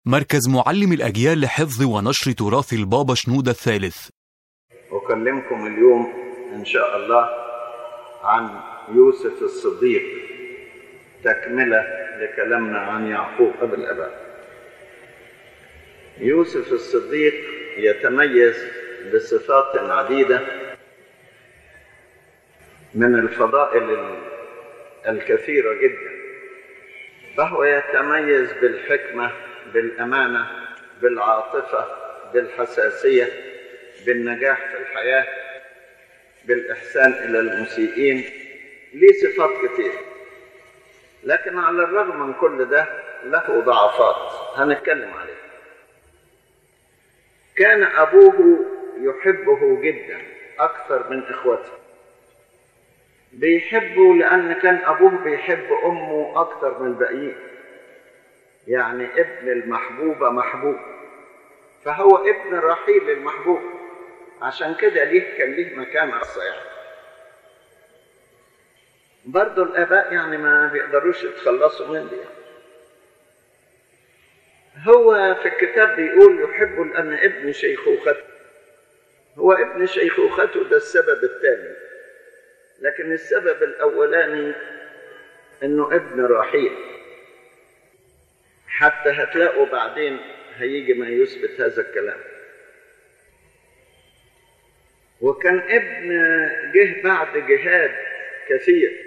مركز معلم الأجيال لحفظ ونشر تراث البابا شنودة الثالث أكلمكم اليوم إن شاء الله عن يوسف الصديق تكملة لكلامنا عن يعقوب أبو الآباء يوسف الصديق يتميز بصفات عديدة من الفضائل الكثيرة جدا فهو يتميز بالحكمة بالأمانة بالعاطفة بالحساسية بالنجاح في الحياة بالإحسان إلى المسيئين ليه صفات كتير لكن على الرغم من كل ده له ضعفات هنتكلم عليها كان أبوه يحبه جدا أكثر من إخوته بيحبه لأن كان أبوه بيحب أمه أكثر من الباقيين يعني ابن المحبوبة محبوب فهو ابن رحيل المحبوب عشان كده ليه كان ليه مكانة خاصة يعني برضه الآباء يعني ما بيقدروش يتخلصوا من دي يعني. هو في الكتاب بيقول يحب لأن ابن شيخوخته هو ابن شيخوخته ده السبب الثاني لكن السبب الأولاني إنه ابن رحيل حتى هتلاقوا بعدين هيجي ما يثبت هذا الكلام وكان ابن جه بعد جهاد كثير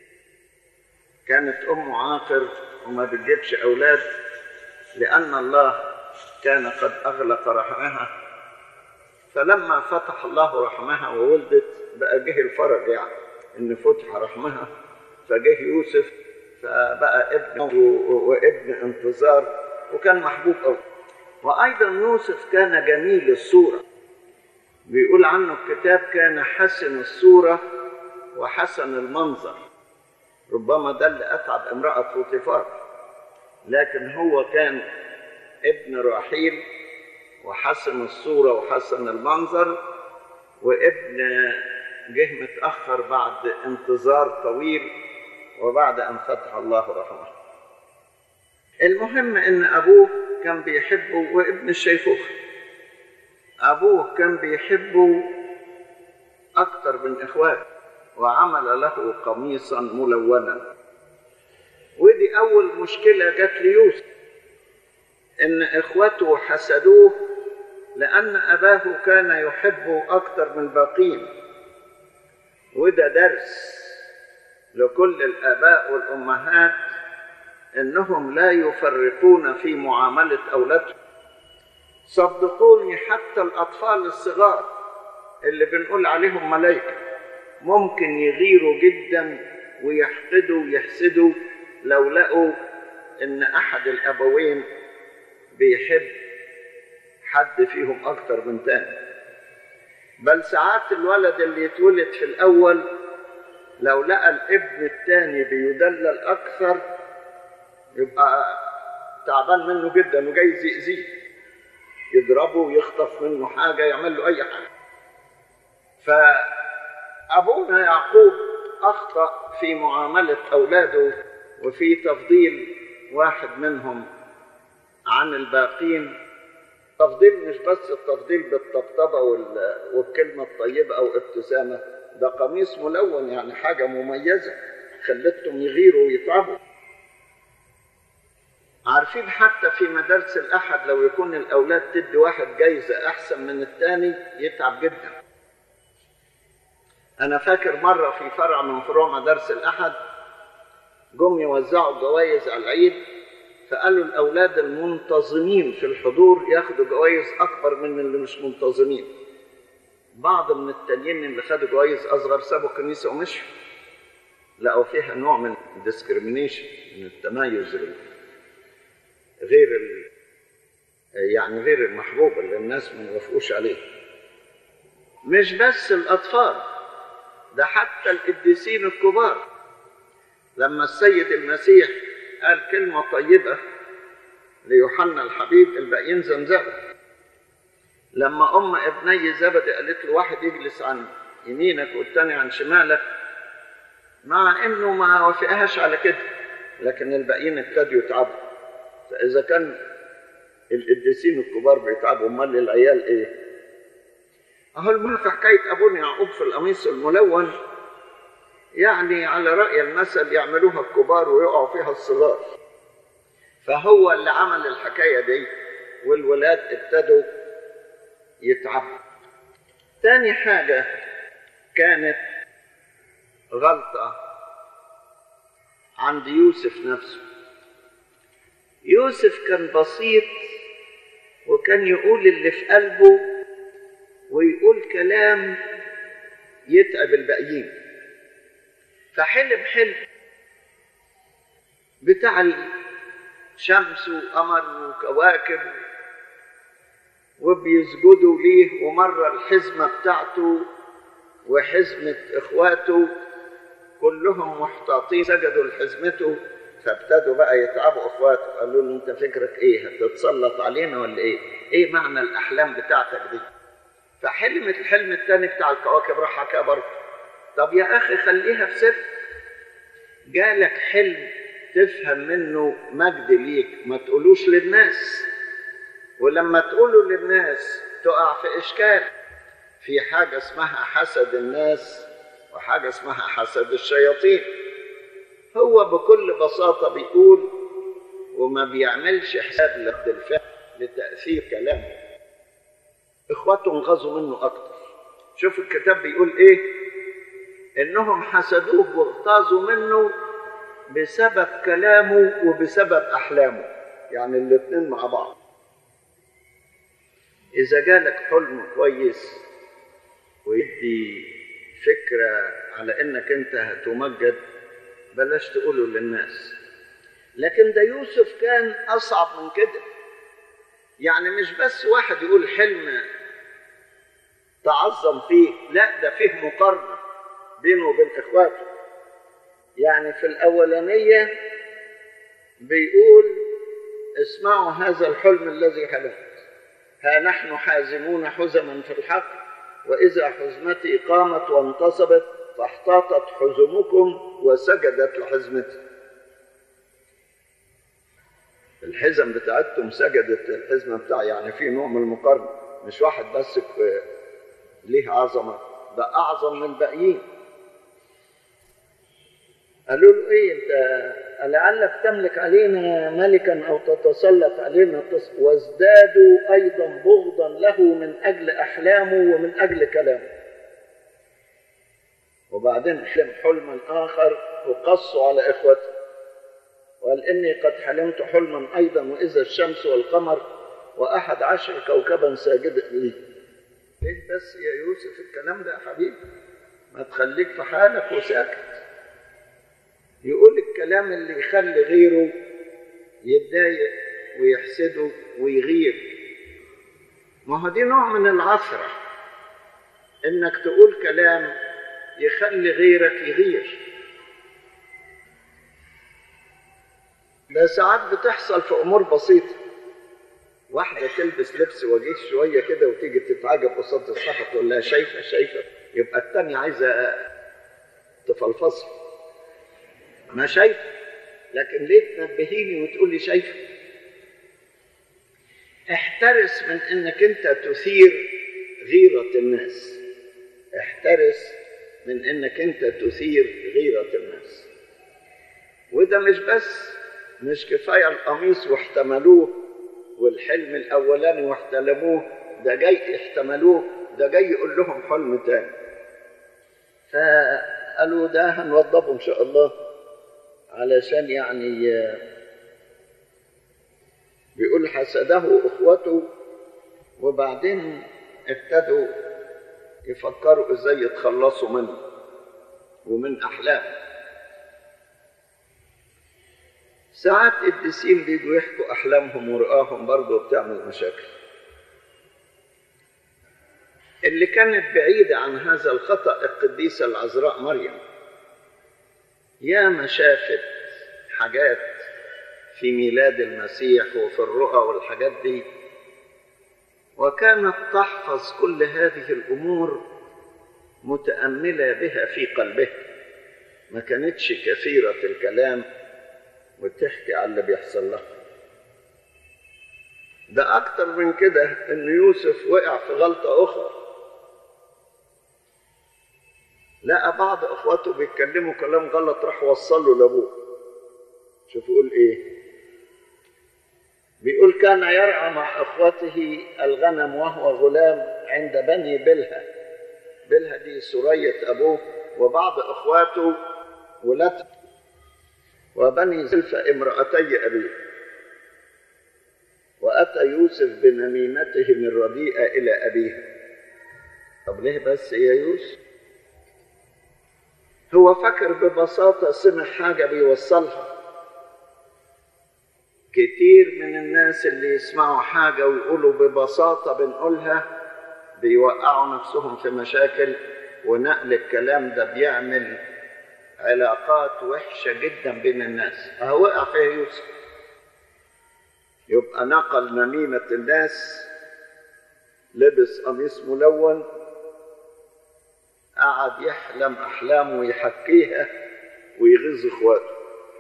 كانت امه عاقر وما بتجيبش اولاد لان الله كان قد اغلق رحمها فلما فتح الله رحمها وولدت بقى جه الفرج يعني ان فتح رحمها فجه يوسف فبقى ابن وابن انتظار وكان محبوب قوي وايضا يوسف كان جميل الصوره بيقول عنه الكتاب كان حسن الصوره وحسن المنظر ربما ده اللي اتعب امراه فوتيفار لكن هو كان ابن رحيل وحسن الصوره وحسن المنظر وابن جه متاخر بعد انتظار طويل وبعد أن فتح الله رحمه المهم أن أبوه كان بيحبه وابن الشيخوخة أبوه كان بيحبه أكثر من إخواته وعمل له قميصا ملونا ودي أول مشكلة جت ليوسف إن إخوته حسدوه لأن أباه كان يحبه أكثر من الباقين وده درس لكل الآباء والأمهات إنهم لا يفرقون في معاملة أولادهم صدقوني حتى الأطفال الصغار اللي بنقول عليهم ملايكة ممكن يغيروا جدا ويحقدوا ويحسدوا لو لقوا إن أحد الأبوين بيحب حد فيهم أكتر من تاني بل ساعات الولد اللي يتولد في الأول لو لقى الابن الثاني بيدلل اكثر يبقى تعبان منه جدا وجايز يأذيه يضربه ويخطف منه حاجة يعمل له أي حاجة فأبونا يعقوب أخطأ في معاملة أولاده وفي تفضيل واحد منهم عن الباقين تفضيل مش بس التفضيل بالطبطبة والكلمة الطيبة أو ابتسامة ده قميص ملون يعني حاجة مميزة خلتهم يغيروا ويتعبوا عارفين حتى في مدارس الأحد لو يكون الأولاد تدي واحد جايزة أحسن من الثاني يتعب جدا أنا فاكر مرة في فرع من فروع مدارس الأحد جم يوزعوا جوائز على العيد فقالوا الأولاد المنتظمين في الحضور ياخدوا جوائز أكبر من اللي مش منتظمين بعض من التانيين اللي خدوا جوائز اصغر سابوا الكنيسه ومشوا لقوا فيها نوع من الديسكريميشن من التميز غير ال... يعني غير المحبوب اللي الناس ما يوافقوش عليه مش بس الاطفال ده حتى القديسين الكبار لما السيد المسيح قال كلمه طيبه ليوحنا الحبيب الباقيين زمزموا لما ام ابني زبدي قالت له واحد يجلس عن يمينك والتاني عن شمالك مع انه ما وافقهاش على كده لكن الباقيين ابتدوا يتعبوا فاذا كان القديسين الكبار بيتعبوا امال العيال ايه اهو المهم في حكايه ابونا يعقوب في القميص الملون يعني على راي المثل يعملوها الكبار ويقعوا فيها الصغار فهو اللي عمل الحكايه دي والولاد ابتدوا يتعبوا تاني حاجه كانت غلطه عند يوسف نفسه يوسف كان بسيط وكان يقول اللي في قلبه ويقول كلام يتعب الباقيين فحلم حلم بتاع شمس وقمر وكواكب وبيسجدوا ليه ومرة الحزمة بتاعته وحزمة إخواته كلهم محتاطين سجدوا لحزمته فابتدوا بقى يتعبوا اخواته قالوا له انت فكرك ايه هتتسلط علينا ولا ايه ايه معنى الاحلام بتاعتك دي فحلمت الحلم الثاني بتاع الكواكب راح حكاه برضه طب يا اخي خليها في سر جالك حلم تفهم منه مجد ليك ما تقولوش للناس ولما تقوله للناس تقع في اشكال في حاجه اسمها حسد الناس وحاجه اسمها حسد الشياطين هو بكل بساطة بيقول وما بيعملش حساب لرد الفعل لتأثير كلامه إخواته انغزوا منه أكتر شوف الكتاب بيقول إيه إنهم حسدوه واغتاظوا منه بسبب كلامه وبسبب أحلامه يعني الاتنين مع بعض إذا جالك حلم كويس ويدي فكرة على إنك أنت هتمجد بلاش تقوله للناس لكن ده يوسف كان أصعب من كده يعني مش بس واحد يقول حلم تعظم فيه لا ده فيه مقارنة بينه وبين إخواته يعني في الأولانية بيقول اسمعوا هذا الحلم الذي حلمت ها نحن حازمون حزما في الحق وإذا حزمتي قامت وانتصبت فاحتاطت حزمكم وسجدت لحزمتي الحزم بتاعتهم سجدت الحزمة بتاعي يعني في نوع من المقارنة مش واحد بس ليه عظمة ده أعظم من الباقيين قالوا له ايه انت لعلك تملك علينا ملكا او تتسلط علينا وازدادوا ايضا بغضا له من اجل احلامه ومن اجل كلامه وبعدين حلم حلما آخر وقصوا على إخوته وقال إني قد حلمت حلما أيضا وإذا الشمس والقمر وأحد عشر كوكبا ساجدا لي ليه بس يا يوسف الكلام ده يا حبيبي ما تخليك في حالك وساكت يقول الكلام اللي يخلي غيره يتضايق ويحسده ويغير ما هو دي نوع من العثرة انك تقول كلام يخلي غيرك يغير ده ساعات بتحصل في امور بسيطه واحده تلبس لبس وجيه شويه كده وتيجي تتعجب قصاد الصحة تقول لها شايفه شايفه يبقى الثانيه عايزه تفلفصها ما شايفه لكن ليه تنبهيني وتقول لي شايفه احترس من انك انت تثير غيره الناس احترس من انك انت تثير غيرة الناس وده مش بس مش كفاية القميص واحتملوه والحلم الاولاني واحتلموه ده جاي احتملوه ده جاي يقول لهم حلم تاني فقالوا ده هنوضبه ان شاء الله علشان يعني بيقول حسده اخوته وبعدين ابتدوا يفكروا ازاي يتخلصوا منه ومن احلامه ساعات القديسين بيجوا يحكوا احلامهم ورؤاهم برضه بتعمل مشاكل اللي كانت بعيدة عن هذا الخطأ القديسة العذراء مريم يا ما شافت حاجات في ميلاد المسيح وفي الرؤى والحاجات دي وكانت تحفظ كل هذه الامور متامله بها في قلبها ما كانتش كثيره الكلام وتحكي على اللي بيحصل لها ده أكتر من كده إن يوسف وقع في غلطة أخرى لقى بعض إخواته بيتكلموا كلام غلط راح وصله لأبوه شوف يقول إيه بيقول كان يرعى مع إخوته الغنم وهو غلام عند بني بلها بلها دي سرية أبوه وبعض إخواته ولاد وبني زلفة امرأتي أبيه وأتى يوسف بنميمته من رديئة إلى أبيها طب ليه بس يا يوسف هو فكر ببساطة سمع حاجة بيوصلها كتير من الناس اللي يسمعوا حاجة ويقولوا ببساطة بنقولها بيوقعوا نفسهم في مشاكل ونقل الكلام ده بيعمل علاقات وحشة جدا بين الناس أهو وقع فيها يوسف يبقى نقل نميمة الناس لبس قميص ملون قعد يحلم أحلام ويحكيها ويغيظ إخواته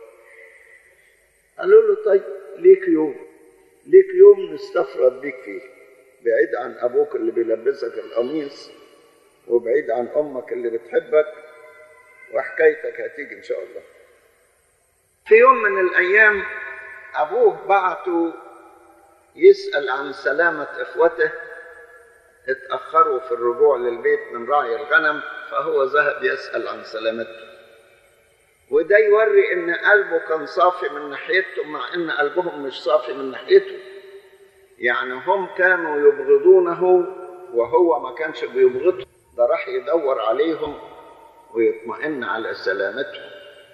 قالوا له طيب ليك يوم ليك يوم نستفرد بيك فيه بعيد عن أبوك اللي بيلبسك القميص وبعيد عن أمك اللي بتحبك وحكايتك هتيجي إن شاء الله في يوم من الأيام أبوه بعته يسأل عن سلامة إخوته اتأخروا في الرجوع للبيت من راعي الغنم فهو ذهب يسأل عن سلامته وده يوري إن قلبه كان صافي من ناحيتهم مع إن قلبهم مش صافي من ناحيته يعني هم كانوا يبغضونه وهو ما كانش بيبغضهم ده راح يدور عليهم ويطمئن على سلامتهم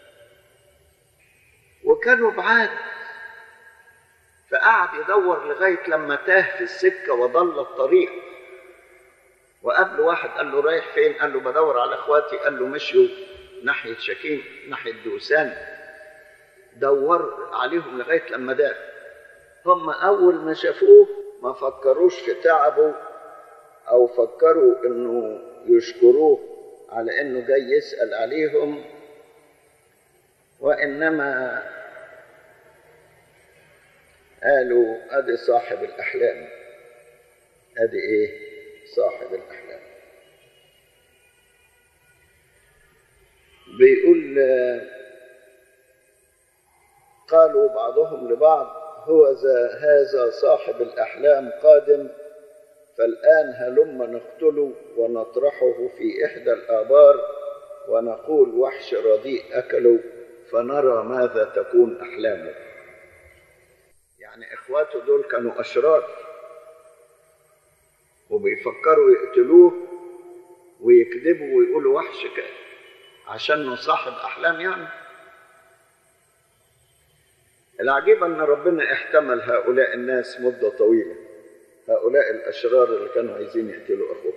وكانوا بعاد فقعد يدور لغاية لما تاه في السكة وضل الطريق وقابله واحد قال له رايح فين؟ قال له بدور على اخواتي قال له مشيوا ناحية شكيم ناحية دوسان دور عليهم لغاية لما ده هم أول ما شافوه ما فكروش في تعبه أو فكروا إنه يشكروه على إنه جاي يسأل عليهم وإنما قالوا أدي صاحب الأحلام أدي إيه؟ صاحب الأحلام بيقول قالوا بعضهم لبعض هو ذا هذا صاحب الأحلام قادم فالآن هلم نقتله ونطرحه في إحدى الآبار ونقول وحش رديء أكله فنرى ماذا تكون أحلامه يعني إخواته دول كانوا أشرار وبيفكروا يقتلوه ويكذبوا ويقولوا وحش كده عشان صاحب أحلام يعني العجيب أن ربنا احتمل هؤلاء الناس مدة طويلة هؤلاء الأشرار اللي كانوا عايزين يقتلوا أخوه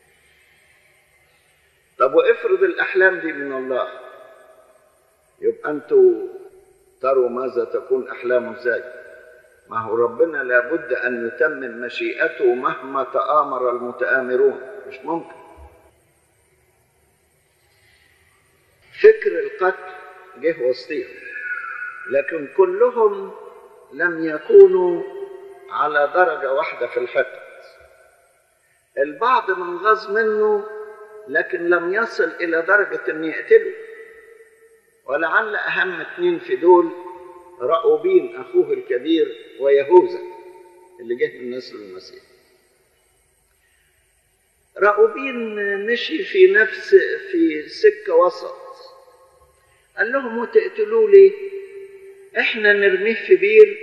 طب وافرض الأحلام دي من الله يبقى أنتوا تروا ماذا تكون أحلامه إزاي ما هو ربنا لابد أن يتمم مشيئته مهما تآمر المتآمرون مش ممكن فكر القتل جه وسطيهم لكن كلهم لم يكونوا على درجة واحدة في الحقد البعض من غاظ منه لكن لم يصل إلى درجة أن يقتله ولعل أهم اثنين في دول رأوبين أخوه الكبير ويهوذا اللي جه من نسل المسيح رأوبين مشي في نفس في سكة وسط قال لهم وتقتلوه ليه احنا نرميه في بير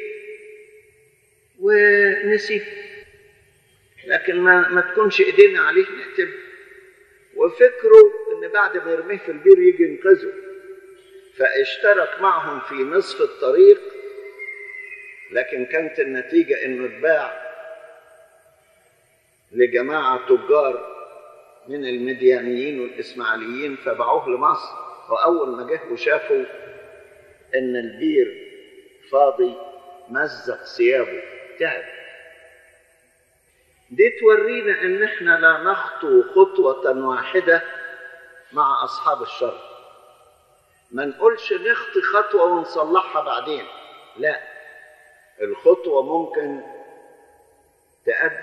ونسيب لكن ما, ما تكونش ايدينا عليه نقتله وفكروا ان بعد ما يرميه في البير يجي ينقذه فاشترك معهم في نصف الطريق لكن كانت النتيجة انه اتباع لجماعة تجار من المديانيين والإسماعيليين فباعوه لمصر وأول ما جه وشافوا إن البير فاضي مزق ثيابه تعب دي تورينا إن إحنا لا نخطو خطوة واحدة مع أصحاب الشر ما نقولش نخطي خطوة ونصلحها بعدين لا الخطوة ممكن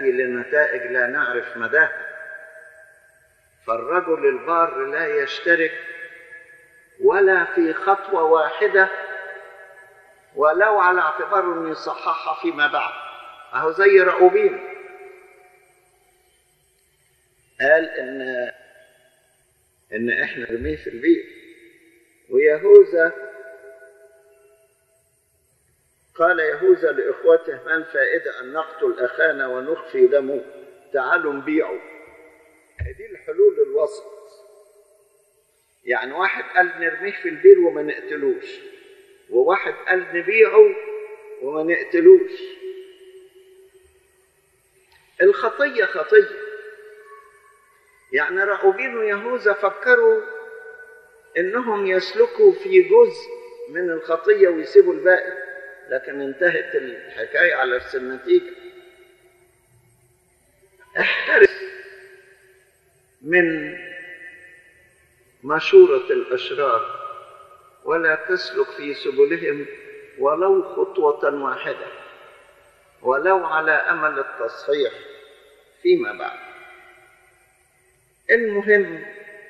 تؤدي لنتائج لا نعرف مداها فالرجل البار لا يشترك ولا في خطوة واحدة ولو على اعتبار أن يصححها فيما بعد أهو زي رعوبين قال إن إن إحنا نرميه في البير ويهوذا قال يهوذا لإخوته ما الفائدة أن نقتل أخانا ونخفي دمه تعالوا نبيعه دي الحلول الوسط يعني واحد قال نرميه في البير وما نقتلوش وواحد قال نبيعه وما نقتلوش الخطية خطية يعني رعوبين ويهوذا فكروا انهم يسلكوا في جزء من الخطية ويسيبوا الباقي لكن انتهت الحكاية على نفس النتيجة احترس من مشورة الأشرار ولا تسلك في سبلهم ولو خطوة واحدة ولو على أمل التصحيح فيما بعد المهم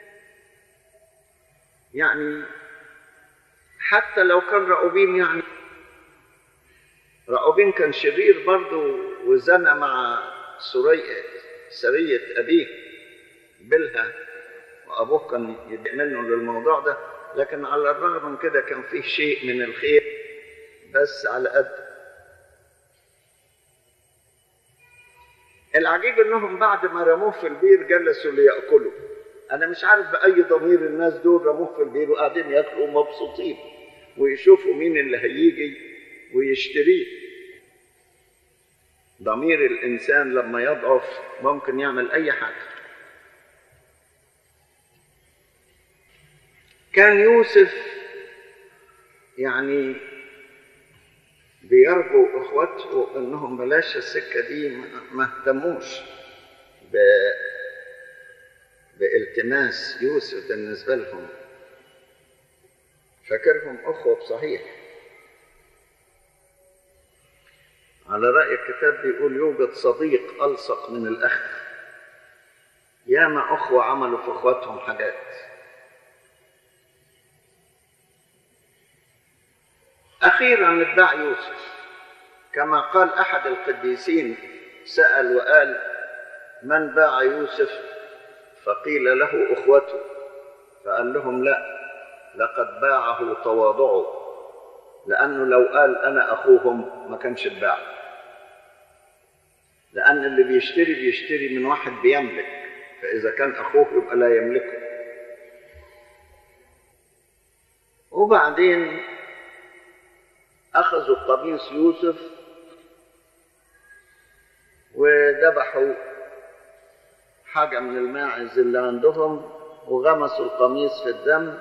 يعني حتى لو كان رأوبين يعني رأوبين كان شرير برضه وزنى مع سرية سرية أبيه بلها وأبوه كان يدعي منه للموضوع ده لكن على الرغم من كده كان فيه شيء من الخير بس على قد العجيب انهم بعد ما رموه في البير جلسوا ليأكلوا انا مش عارف بأي ضمير الناس دول رموه في البير وقاعدين ياكلوا مبسوطين ويشوفوا مين اللي هيجي ويشتريه ضمير الانسان لما يضعف ممكن يعمل اي حاجه كان يوسف يعني بيرجو اخواته انهم بلاش السكه دي ما اهتموش ب... بالتماس يوسف بالنسبه لهم فاكرهم اخوه بصحيح على راي الكتاب بيقول يوجد صديق الصق من الاخ ياما اخوه عملوا في اخواتهم حاجات أخيرا ادعى يوسف كما قال أحد القديسين سأل وقال من باع يوسف فقيل له أخوته فقال لهم لا لقد باعه تواضعه لأنه لو قال أنا أخوهم ما كانش اتباع لأن اللي بيشتري بيشتري من واحد بيملك فإذا كان أخوه يبقى لا يملكه وبعدين أخذوا قميص يوسف وذبحوا حاجة من الماعز اللي عندهم وغمسوا القميص في الدم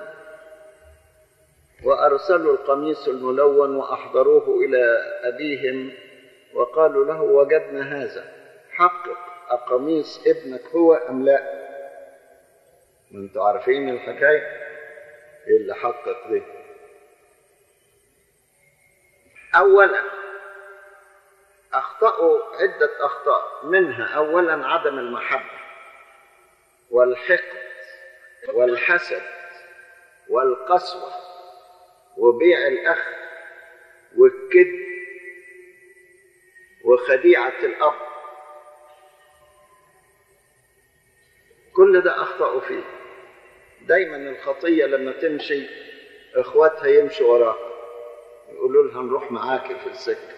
وأرسلوا القميص الملون وأحضروه إلى أبيهم وقالوا له وجدنا هذا حقق أقميص ابنك هو أم لا ما انتوا عارفين الحكاية ايه اللي حقق دي أولا أخطأوا عدة أخطاء منها أولا عدم المحبة والحقد والحسد والقسوة وبيع الأخ والكذب وخديعة الأب كل ده أخطأوا فيه دايما الخطية لما تمشي إخواتها يمشوا وراها يقولوا لها نروح معاكي في السكة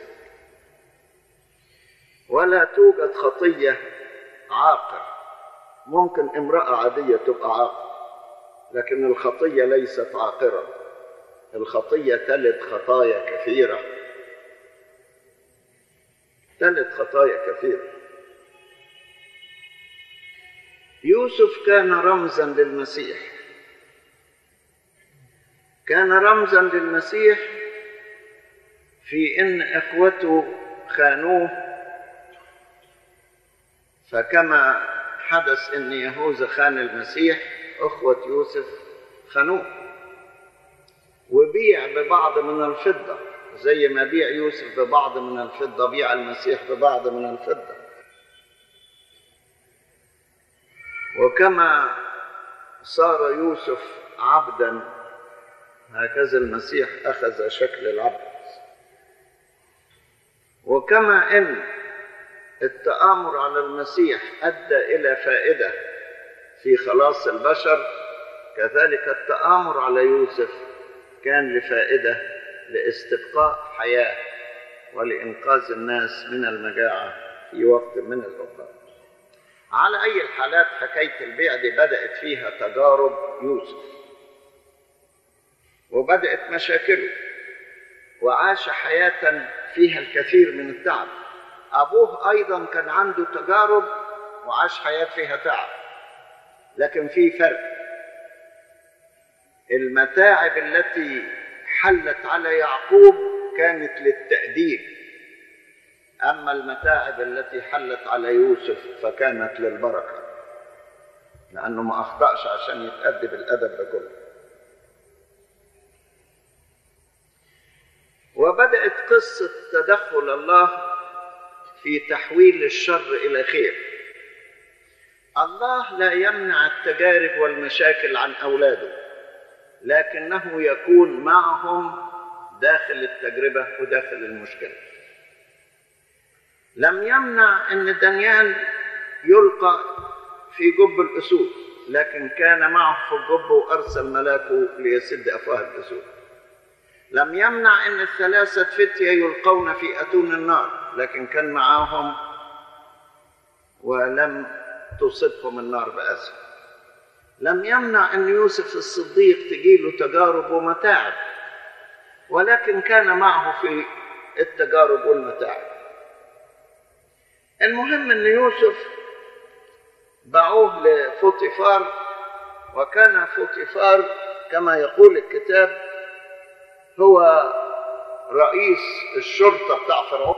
ولا توجد خطية عاقر ممكن امرأة عادية تبقى عاقر لكن الخطية ليست عاقرة الخطية تلد خطايا كثيرة تلد خطايا كثيرة يوسف كان رمزا للمسيح كان رمزا للمسيح في ان اخوته خانوه فكما حدث ان يهوذا خان المسيح اخوه يوسف خانوه وبيع ببعض من الفضه زي ما بيع يوسف ببعض من الفضه بيع المسيح ببعض من الفضه وكما صار يوسف عبدا هكذا المسيح اخذ شكل العبد وكما ان التامر على المسيح ادى الى فائده في خلاص البشر كذلك التامر على يوسف كان لفائده لاستبقاء حياه ولانقاذ الناس من المجاعه في وقت من الاوقات على اي الحالات حكايه البيع دي بدات فيها تجارب يوسف وبدات مشاكله وعاش حياه فيها الكثير من التعب ابوه ايضا كان عنده تجارب وعاش حياه فيها تعب لكن في فرق المتاعب التي حلت على يعقوب كانت للتاديب اما المتاعب التي حلت على يوسف فكانت للبركه لانه ما اخطاش عشان يتادب الادب ده كله وبدات قصه تدخل الله في تحويل الشر الى خير الله لا يمنع التجارب والمشاكل عن اولاده لكنه يكون معهم داخل التجربه وداخل المشكله لم يمنع ان دانيال يلقى في جب الاسود لكن كان معه في الجب وارسل ملاكه ليسد افواه الاسود لم يمنع ان الثلاثه فتيه يلقون في اتون النار لكن كان معاهم ولم تصبهم النار باسر لم يمنع ان يوسف الصديق تجيله تجارب ومتاعب ولكن كان معه في التجارب والمتاعب المهم ان يوسف باعوه لفوتيفار وكان فوتيفار كما يقول الكتاب هو رئيس الشرطة بتاع فرعون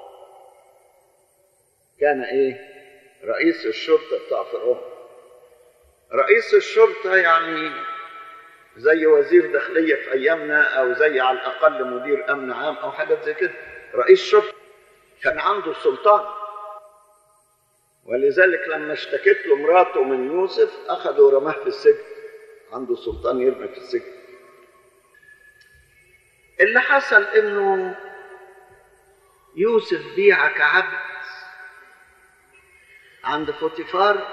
كان ايه رئيس الشرطة بتاع فرعون رئيس الشرطة يعني زي وزير داخلية في أيامنا أو زي على الأقل مدير أمن عام أو حاجات زي كده رئيس شرطة كان عنده سلطان ولذلك لما اشتكت له مراته من يوسف أخذوا ورماه في السجن عنده سلطان يرمي في السجن اللي حصل انه يوسف بيع كعبد عند فوتيفار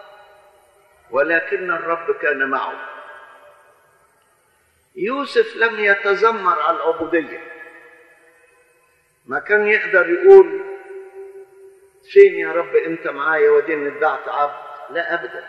ولكن الرب كان معه يوسف لم يتذمر على العبوديه ما كان يقدر يقول فين يا رب انت معايا وديني اتبعت عبد لا ابدا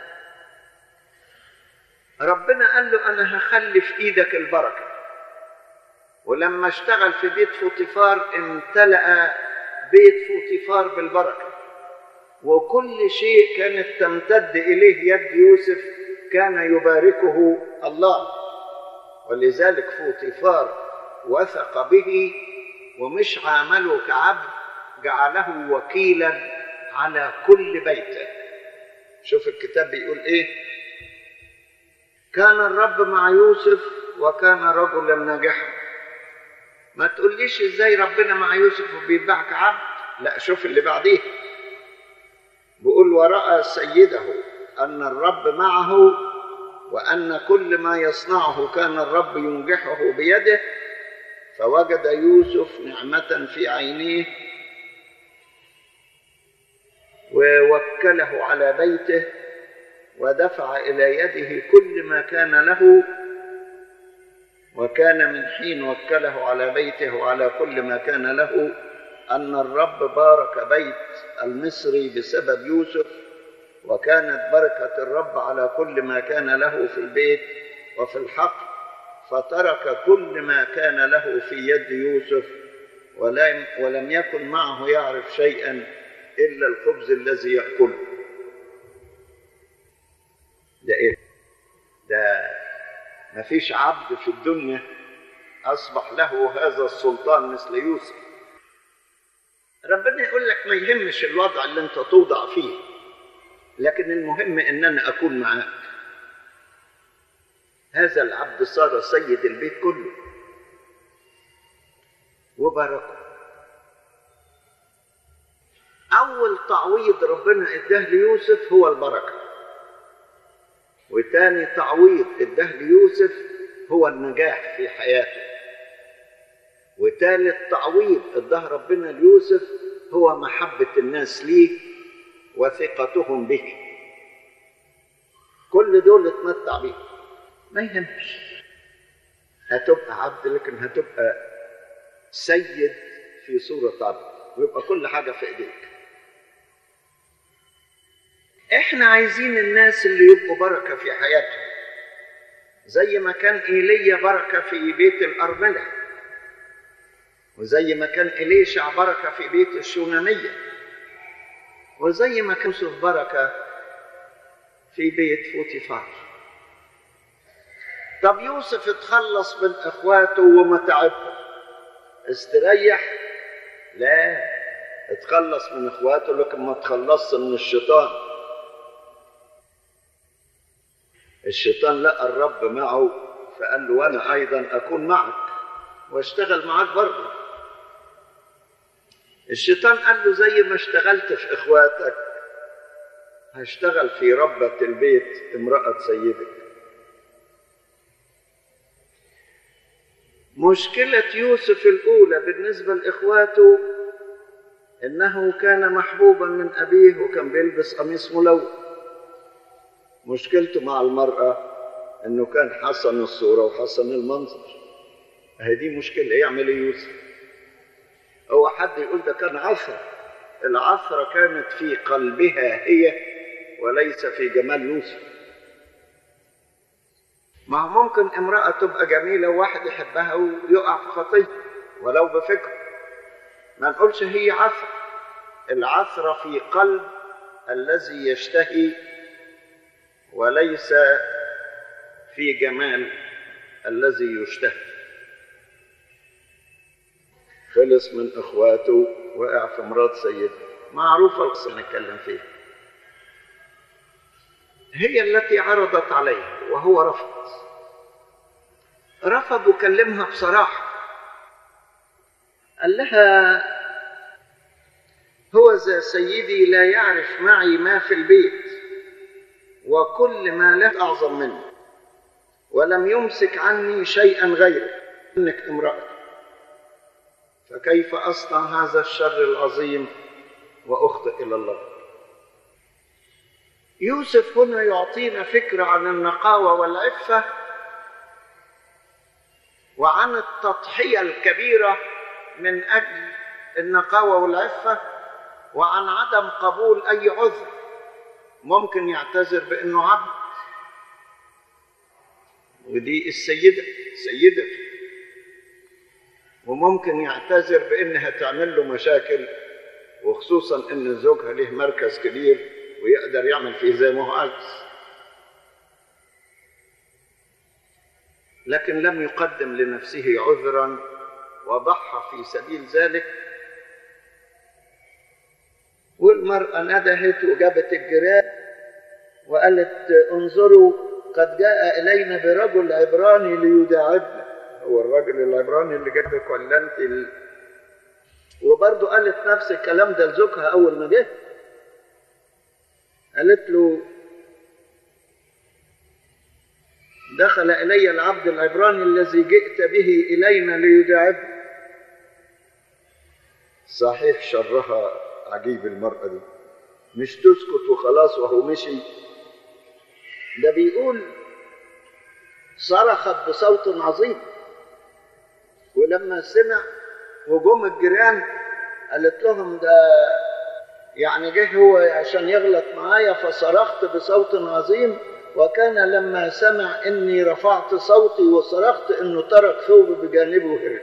ربنا قال له انا هخلي في ايدك البركه ولما اشتغل في بيت فوتيفار امتلأ بيت فوتيفار بالبركة وكل شيء كانت تمتد إليه يد يوسف كان يباركه الله ولذلك فوتيفار وثق به ومش عامله كعبد جعله وكيلا على كل بيته شوف الكتاب بيقول ايه كان الرب مع يوسف وكان رجلا ناجحا ما تقوليش ازاي ربنا مع يوسف وبيتباع كعبد لا شوف اللي بعديه بيقول ورأى سيده أن الرب معه وأن كل ما يصنعه كان الرب ينجحه بيده فوجد يوسف نعمة في عينيه ووكله على بيته ودفع إلى يده كل ما كان له وكان من حين وكله على بيته وعلى كل ما كان له أن الرب بارك بيت المصري بسبب يوسف وكانت بركة الرب على كل ما كان له في البيت وفي الحقل فترك كل ما كان له في يد يوسف ولم, ولم يكن معه يعرف شيئا إلا الخبز الذي يأكله ده إيه؟ ده ما فيش عبد في الدنيا أصبح له هذا السلطان مثل يوسف ربنا يقول لك ما يهمش الوضع اللي انت توضع فيه لكن المهم ان انا اكون معاك هذا العبد صار سيد البيت كله وباركه اول تعويض ربنا اداه ليوسف هو البركه وتاني تعويض اداه ليوسف هو النجاح في حياته وتالت تعويض اداه ربنا ليوسف هو محبة الناس ليه وثقتهم به كل دول اتمتع بيه ما يهمش هتبقى عبد لكن هتبقى سيد في صورة عبد ويبقى كل حاجة في ايديك احنا عايزين الناس اللي يبقوا بركة في حياتهم زي ما كان ايليا بركة في بيت الأرملة وزي ما كان إليشع بركة في بيت الشونامية وزي ما كان يوسف بركة في بيت فوتيفار طب يوسف اتخلص من اخواته وما تعبهم استريح لا اتخلص من اخواته لكن ما تخلصش من الشيطان الشيطان لقى الرب معه فقال له وانا ايضا اكون معك واشتغل معاك برضه الشيطان قال له زي ما اشتغلت في اخواتك هشتغل في ربة البيت امرأة سيدك مشكلة يوسف الأولى بالنسبة لإخواته إنه كان محبوبا من أبيه وكان بيلبس قميص ملون مشكلته مع المرأة إنه كان حسن الصورة وحسن المنظر أهي دي مشكلة يعمل إيه يوسف هو حد يقول ده كان عثرة العثرة كانت في قلبها هي وليس في جمال يوسف ما ممكن امرأة تبقى جميلة وواحد يحبها ويقع في خطية ولو بفكر ما نقولش هي عثرة العثرة في قلب الذي يشتهي وليس في جمال الذي يشتهي خلص من اخواته وقع في مرات سيده معروفة القصة نتكلم فيها هي التي عرضت عليه وهو رفض رفض وكلمها بصراحة قال لها هو ذا سيدي لا يعرف معي ما في البيت وكل ما له أعظم منه ولم يمسك عني شيئا غيره إنك امرأة فكيف أصنع هذا الشر العظيم وأخطئ إلى الله يوسف هنا يعطينا فكرة عن النقاوة والعفة وعن التضحية الكبيرة من أجل النقاوة والعفة وعن عدم قبول أي عذر ممكن يعتذر بأنه عبد ودي السيدة سيدة وممكن يعتذر بأنها تعمل له مشاكل وخصوصا أن زوجها له مركز كبير ويقدر يعمل فيه زي ما هو عايز لكن لم يقدم لنفسه عذرا وضحى في سبيل ذلك والمرأة ندهت وجابت الجيران وقالت انظروا قد جاء إلينا برجل عبراني ليداعبنا هو الراجل العبراني اللي جابك ولا انت ال... وبرضه قالت نفس الكلام ده لزوجها أول ما جه قالت له دخل إلي العبد العبراني الذي جئت به إلينا ليداعبنا صحيح شرها عجيب المرأة دي مش تسكت وخلاص وهو مشي ده بيقول صرخت بصوت عظيم ولما سمع وجم الجيران قالت لهم ده يعني جه هو عشان يغلط معايا فصرخت بصوت عظيم وكان لما سمع اني رفعت صوتي وصرخت انه ترك ثوب بجانبه وهرب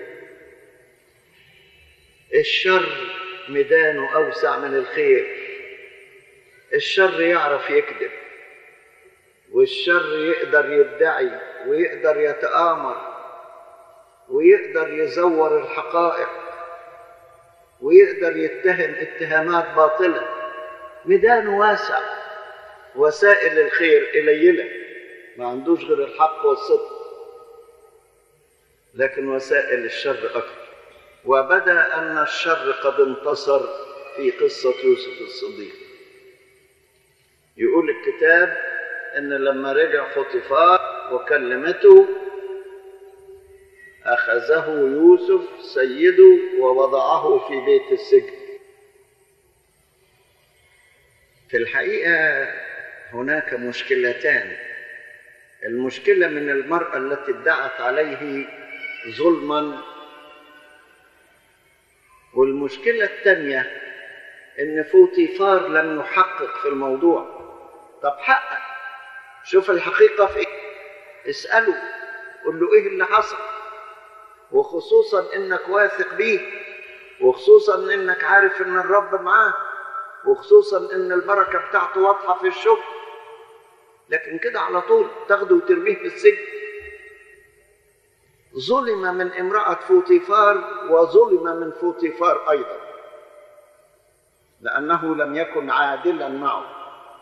الشر ميدانه اوسع من الخير الشر يعرف يكذب والشر يقدر يدعي ويقدر يتآمر ويقدر يزور الحقائق ويقدر يتهم اتهامات باطلة ميدانه واسع وسائل الخير قليلة ما عندوش غير الحق والصدق لكن وسائل الشر أكثر وبدا أن الشر قد انتصر في قصة يوسف الصديق يقول الكتاب ان لما رجع فوطيفار وكلمته اخذه يوسف سيده ووضعه في بيت السجن في الحقيقه هناك مشكلتان المشكله من المراه التي ادعت عليه ظلما والمشكله الثانيه ان فوتيفار لم يحقق في الموضوع طب حقق شوف الحقيقه في ايه اساله قول له ايه اللي حصل وخصوصا انك واثق بيه وخصوصا انك عارف ان الرب معاه وخصوصا ان البركه بتاعته واضحه في الشغل لكن كده على طول تاخده وترميه في السجن ظلم من امراه فوتيفار وظلم من فوتيفار ايضا لانه لم يكن عادلا معه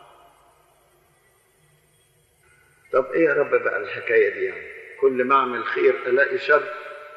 طب ايه يا رب بقى الحكايه دي يعني كل ما اعمل خير الاقي شر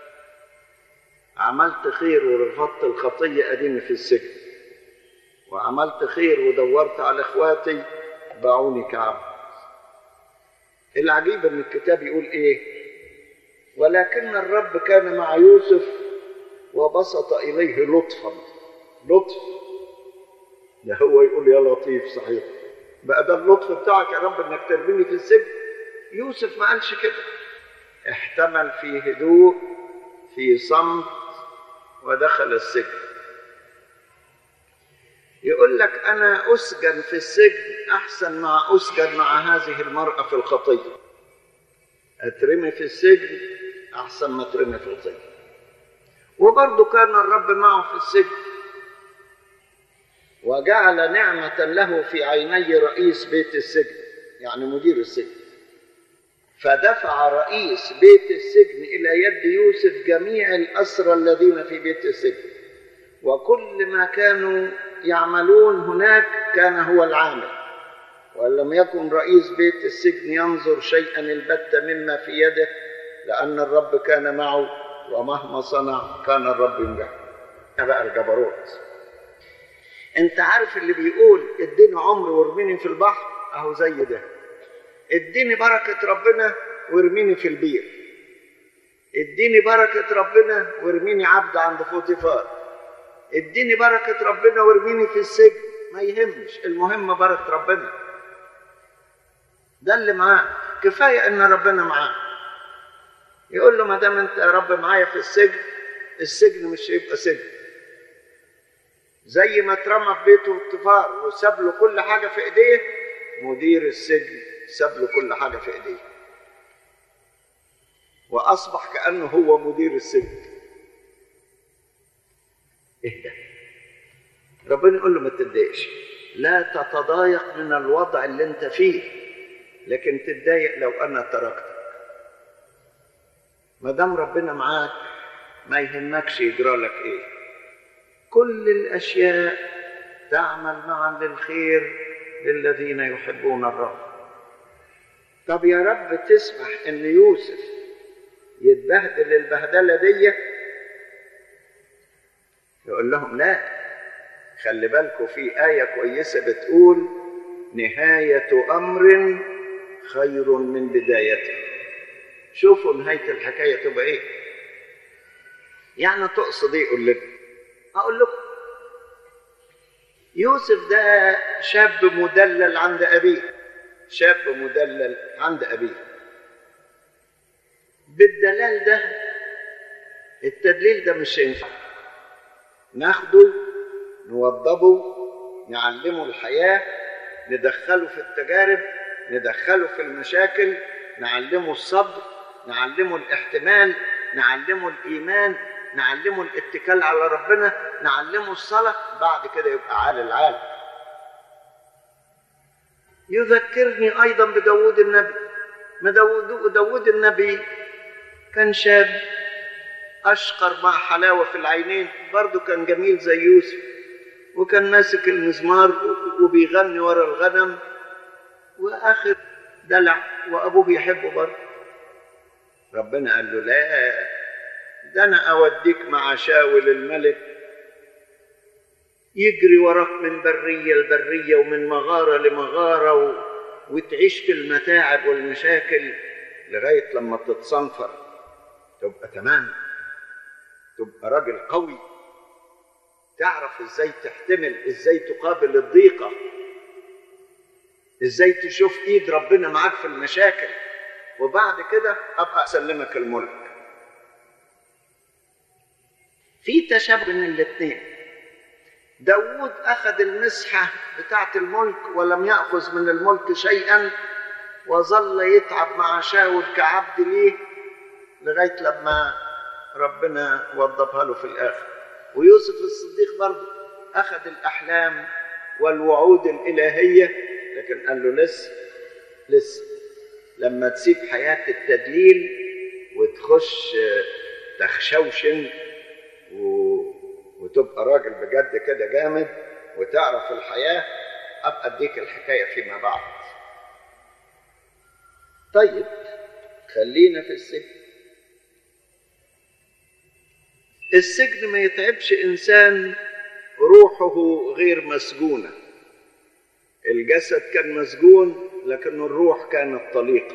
عملت خير ورفضت الخطيه اديني في السجن وعملت خير ودورت على اخواتي باعوني كعبد العجيب ان الكتاب يقول ايه ولكن الرب كان مع يوسف وبسط اليه لطفا لطف ده هو يقول يا لطيف صحيح بقى ده اللطف بتاعك يا رب انك ترميني في السجن يوسف ما قالش كده احتمل في هدوء في صمت ودخل السجن يقول لك انا اسجن في السجن احسن ما اسجن مع هذه المراه في الخطيه اترمي في السجن احسن ما اترمي في الخطيه وبرضه كان الرب معه في السجن وجعل نعمة له في عيني رئيس بيت السجن يعني مدير السجن فدفع رئيس بيت السجن إلى يد يوسف جميع الأسرى الذين في بيت السجن وكل ما كانوا يعملون هناك كان هو العامل ولم يكن رئيس بيت السجن ينظر شيئا البتة مما في يده لأن الرب كان معه ومهما صنع كان الرب ينجح بقى الجبروت انت عارف اللي بيقول اديني عمر وارميني في البحر اهو زي ده اديني بركة ربنا وارميني في البير اديني بركة ربنا وارميني عبد عند فوتيفار اديني بركة ربنا وارميني في السجن ما يهمش المهم بركة ربنا ده اللي معاه كفاية ان ربنا معاه يقول له ما دام انت يا رب معايا في السجن السجن مش هيبقى سجن زي ما اترمى في بيته الطفار وساب له كل حاجه في ايديه مدير السجن ساب له كل حاجه في ايديه واصبح كانه هو مدير السجن ايه ده ربنا يقول له ما تتضايقش لا تتضايق من الوضع اللي انت فيه لكن تتضايق لو انا تركتك ما دام ربنا معاك ما يهمكش يجرى لك ايه كل الاشياء تعمل معا للخير للذين يحبون الرب طب يا رب تسمح ان يوسف يتبهدل البهدله دي يقول لهم لا خلي بالكم في آية كويسة بتقول نهاية أمر خير من بدايته شوفوا نهاية الحكاية تبقى إيه يعني تقصد إيه قول لنا أقول لكم يوسف ده شاب مدلل عند أبيه شاب مدلل عند أبيه بالدلال ده التدليل ده مش هينفع ناخده نوضبه نعلمه الحياة ندخله في التجارب ندخله في المشاكل نعلمه الصبر نعلمه الاحتمال نعلمه الإيمان نعلمه الاتكال على ربنا نعلمه الصلاة بعد كده يبقى عال العالم يذكرني أيضا بداود النبي ما داود, داود النبي كان شاب أشقر مع حلاوة في العينين برضه كان جميل زي يوسف وكان ماسك المزمار وبيغني ورا الغنم وآخر دلع وأبوه يحبه برضه ربنا قال له لا ده أنا أوديك مع شاول الملك يجري وراك من برية لبرية ومن مغارة لمغارة و... وتعيش في المتاعب والمشاكل لغاية لما تتصنفر تبقى تمام تبقى راجل قوي تعرف ازاي تحتمل ازاي تقابل الضيقة ازاي تشوف ايد ربنا معاك في المشاكل وبعد كده ابقى اسلمك الملك في تشابه بين الاثنين داود أخذ المسحة بتاعة الملك ولم يأخذ من الملك شيئا وظل يتعب مع شاول كعبد ليه لغاية لما ربنا وظفها له في الآخر ويوسف الصديق برضه أخذ الأحلام والوعود الإلهية لكن قال له لسه لسه لما تسيب حياة التدليل وتخش تخشوشن و... وتبقى راجل بجد كده جامد وتعرف الحياة أبقى أديك الحكاية فيما بعد طيب خلينا في السجن السجن ما يتعبش إنسان روحه غير مسجونة الجسد كان مسجون لكن الروح كانت طليقة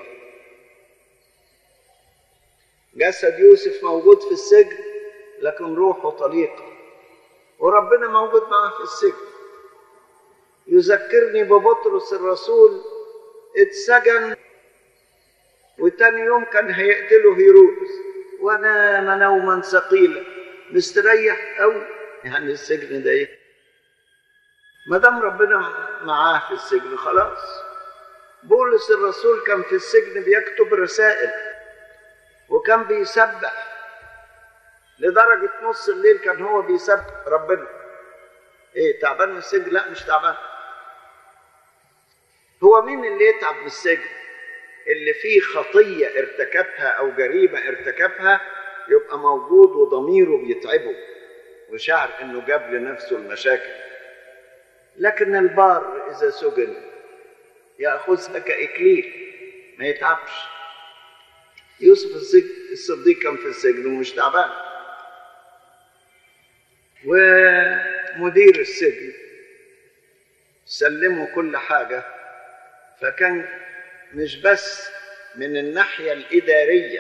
جسد يوسف موجود في السجن لكن روحه طليقة وربنا موجود معاه في السجن يذكرني ببطرس الرسول اتسجن وتاني يوم كان هيقتله هيرودس ونام نوما ثقيلا مستريح قوي يعني السجن ده ايه ما دام ربنا معاه في السجن خلاص بولس الرسول كان في السجن بيكتب رسائل وكان بيسبح لدرجة نص الليل كان هو بيسبح ربنا ايه تعبان من السجن لا مش تعبان هو مين اللي يتعب من السجن اللي فيه خطية ارتكبها أو جريمة ارتكبها يبقى موجود وضميره بيتعبه وشعر انه جاب لنفسه المشاكل لكن البار اذا سجن ياخذها كاكليل ما يتعبش يوسف الصديق كان في السجن ومش تعبان ومدير السجن سلمه كل حاجة فكان مش بس من الناحية الإدارية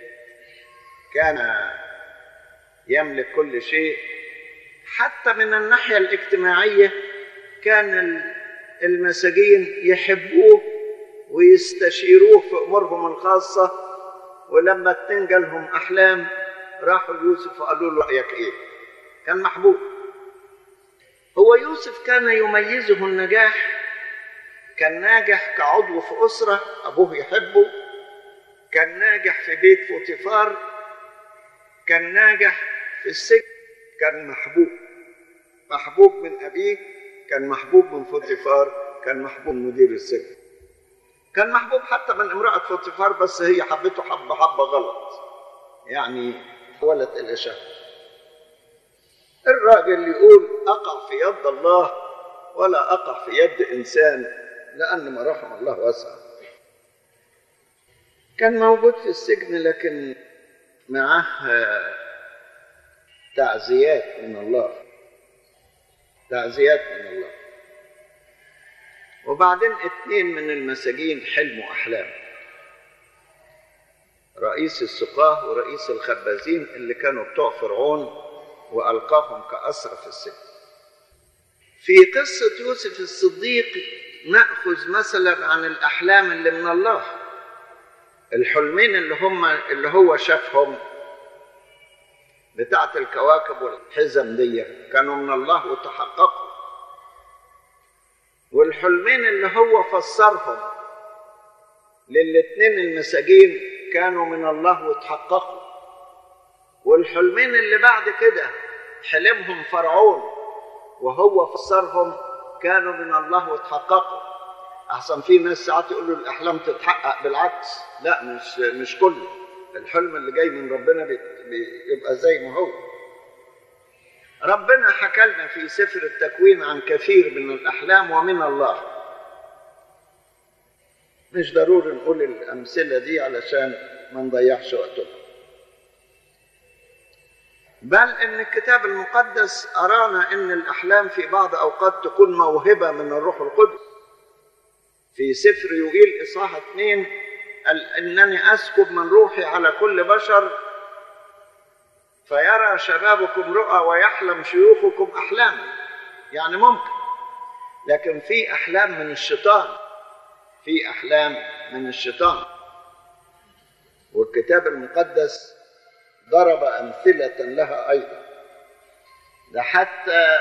كان يملك كل شيء حتى من الناحية الاجتماعية كان المساجين يحبوه ويستشيروه في أمورهم الخاصة ولما تنجلهم أحلام راحوا ليوسف وقالوا له رأيك إيه كان محبوب هو يوسف كان يميزه النجاح كان ناجح كعضو في أسرة أبوه يحبه كان ناجح في بيت فوتيفار كان ناجح في السجن كان محبوب محبوب من أبيه كان محبوب من فوتيفار كان محبوب من مدير السجن كان محبوب حتى من امرأة فوتيفار بس هي حبته حبة حبة غلط يعني ولت إلى شهوة الراجل يقول أقع في يد الله ولا أقع في يد إنسان لأن ما رحم الله واسع كان موجود في السجن لكن معه تعزيات من الله تعزيات من الله وبعدين اتنين من المساجين حلموا أحلام رئيس السقاه ورئيس الخبازين اللي كانوا بتوع فرعون وألقاهم كأسرى في السجن في قصة يوسف الصديق نأخذ مثلا عن الأحلام اللي من الله الحلمين اللي هم اللي هو شافهم بتاعة الكواكب والحزم دي كانوا من الله وتحققوا والحلمين اللي هو فسرهم للاتنين المساجين كانوا من الله وتحققوا والحلمين اللي بعد كده حلمهم فرعون وهو فسرهم كانوا من الله وتحققوا احسن في ناس ساعات يقولوا الاحلام تتحقق بالعكس لا مش مش كله الحلم اللي جاي من ربنا بيبقى زي ما هو ربنا حكى لنا في سفر التكوين عن كثير من الاحلام ومن الله مش ضروري نقول الامثله دي علشان ما نضيعش وقتنا بل ان الكتاب المقدس ارانا ان الاحلام في بعض اوقات تكون موهبه من الروح القدس في سفر يوئيل إصحاح اثنين قال إنني أسكب من روحي على كل بشر فيرى شبابكم رؤى ويحلم شيوخكم أحلاما يعني ممكن لكن في أحلام من الشيطان في أحلام من الشيطان والكتاب المقدس ضرب أمثلة لها أيضا ده حتى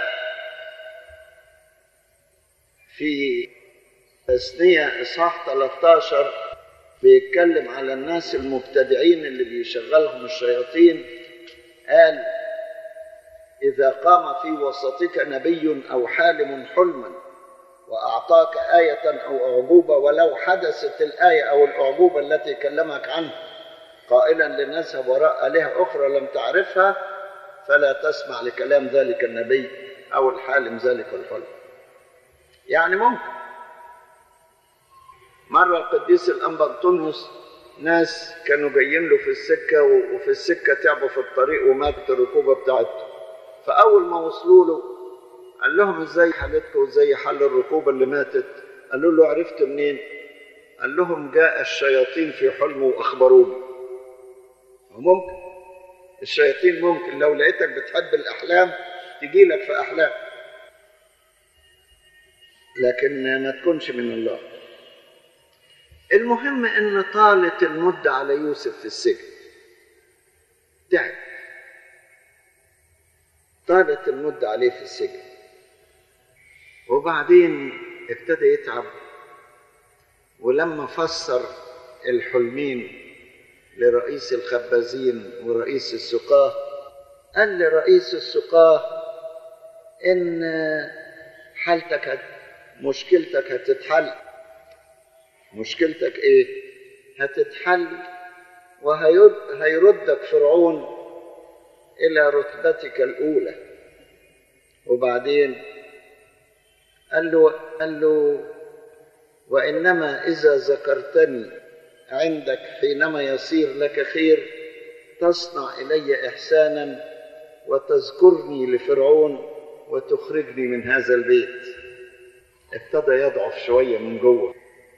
في تثنية إصحاح 13 بيتكلم على الناس المبتدعين اللي بيشغلهم الشياطين قال إذا قام في وسطك نبي أو حالم حلما وأعطاك آية أو أعجوبة ولو حدثت الآية أو الأعجوبة التي كلمك عنها قائلا لنذهب وراء آلهة أخرى لم تعرفها فلا تسمع لكلام ذلك النبي أو الحالم ذلك الحلم يعني ممكن مرة القديس الأنبطونيوس ناس كانوا جايين له في السكة وفي السكة تعبوا في الطريق وماتت الركوبة بتاعتهم فأول ما وصلوا له قال لهم ازاي حالتكم وازاي حل الركوبة اللي ماتت قالوا له عرفت منين قال لهم جاء الشياطين في حلم وأخبروني وممكن الشياطين ممكن لو لقيتك بتحب الأحلام تجي لك في أحلام لكن ما تكونش من الله المهم ان طالت المدة على يوسف في السجن تعب طالت المدة عليه في السجن وبعدين ابتدى يتعب ولما فسر الحلمين لرئيس الخبازين ورئيس السقاه قال لرئيس السقاه ان حالتك هت... مشكلتك هتتحل مشكلتك ايه هتتحل وهيردك فرعون الى رتبتك الاولى وبعدين قال له قال له وانما اذا ذكرتني عندك حينما يصير لك خير تصنع الي احسانا وتذكرني لفرعون وتخرجني من هذا البيت ابتدى يضعف شويه من جوه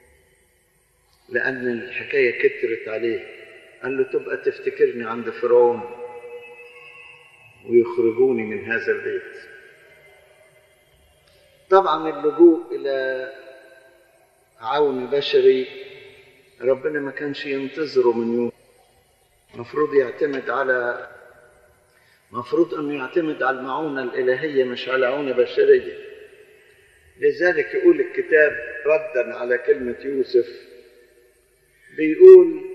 لأن الحكاية كترت عليه قال له تبقى تفتكرني عند فرعون ويخرجوني من هذا البيت طبعا اللجوء إلى عون بشري ربنا ما كانش ينتظره من يوم مفروض يعتمد على مفروض أنه يعتمد على المعونة الإلهية مش على عونة بشرية لذلك يقول الكتاب ردا على كلمة يوسف بيقول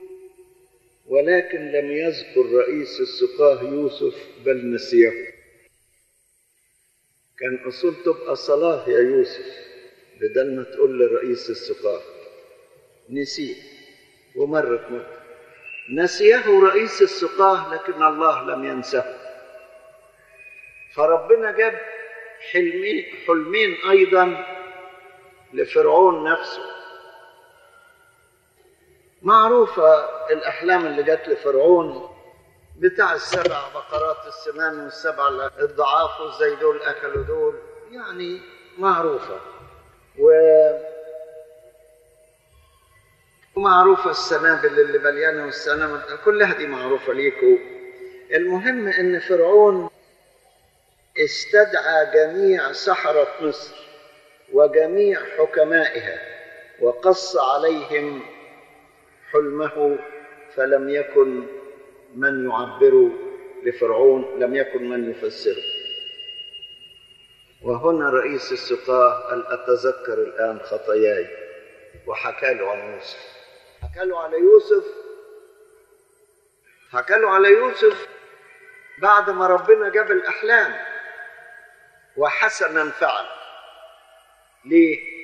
ولكن لم يذكر رئيس السقاه يوسف بل نسيه كان أصول تبقى صلاة يا يوسف بدل ما تقول لرئيس السقاه نسيه ومرت مرة نسيه رئيس السقاه لكن الله لم ينسه فربنا جاب حلمين حلمين أيضا لفرعون نفسه معروفة الأحلام اللي جت لفرعون بتاع السبع بقرات السمان والسبع الضعاف وازاي دول أكلوا دول يعني معروفة و ومعروفة السنابل اللي مليانة والسنابل كلها دي معروفة ليكوا المهم إن فرعون استدعى جميع سحرة مصر وجميع حكمائها وقص عليهم حلمه فلم يكن من يعبر لفرعون لم يكن من يفسره وهنا رئيس السقاه قال أتذكر الآن خطاياي وحكى له عن يوسف حكى له على يوسف حكى له على يوسف بعد ما ربنا جاب الأحلام وحسنا فعل ليه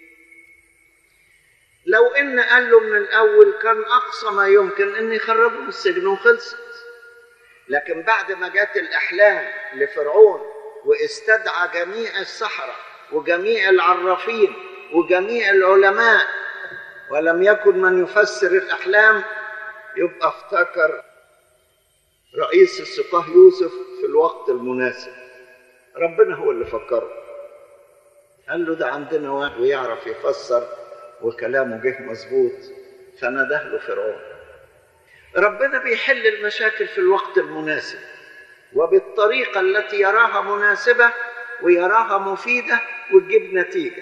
لو ان قال له من الاول كان اقصى ما يمكن ان يخرجه من السجن وخلصت لكن بعد ما جت الاحلام لفرعون واستدعى جميع السحره وجميع العرافين وجميع العلماء ولم يكن من يفسر الاحلام يبقى افتكر رئيس السقاه يوسف في الوقت المناسب ربنا هو اللي فكره قال له ده عندنا واحد ويعرف يفسر وكلامه جه مظبوط فنده له فرعون ربنا بيحل المشاكل في الوقت المناسب وبالطريقة التي يراها مناسبة ويراها مفيدة وتجيب نتيجة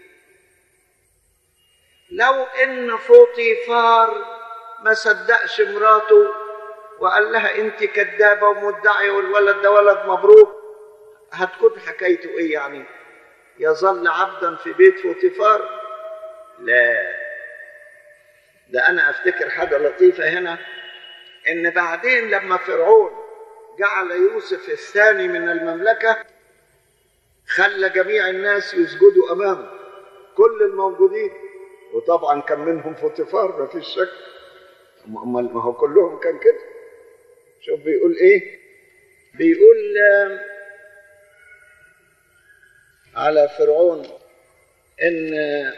لو ان فوطيفار ما صدقش مراته وقال لها انت كذابه ومدعيه والولد ده ولد مبروك هتكون حكايته ايه يعني يظل عبدا في بيت فوطيفار لا ده انا افتكر حاجه لطيفه هنا ان بعدين لما فرعون جعل يوسف الثاني من المملكه خلى جميع الناس يسجدوا امامه كل الموجودين وطبعا كان منهم فوتيفار ما فيش شك امال ما هو كلهم كان كده شوف بيقول ايه بيقول على فرعون ان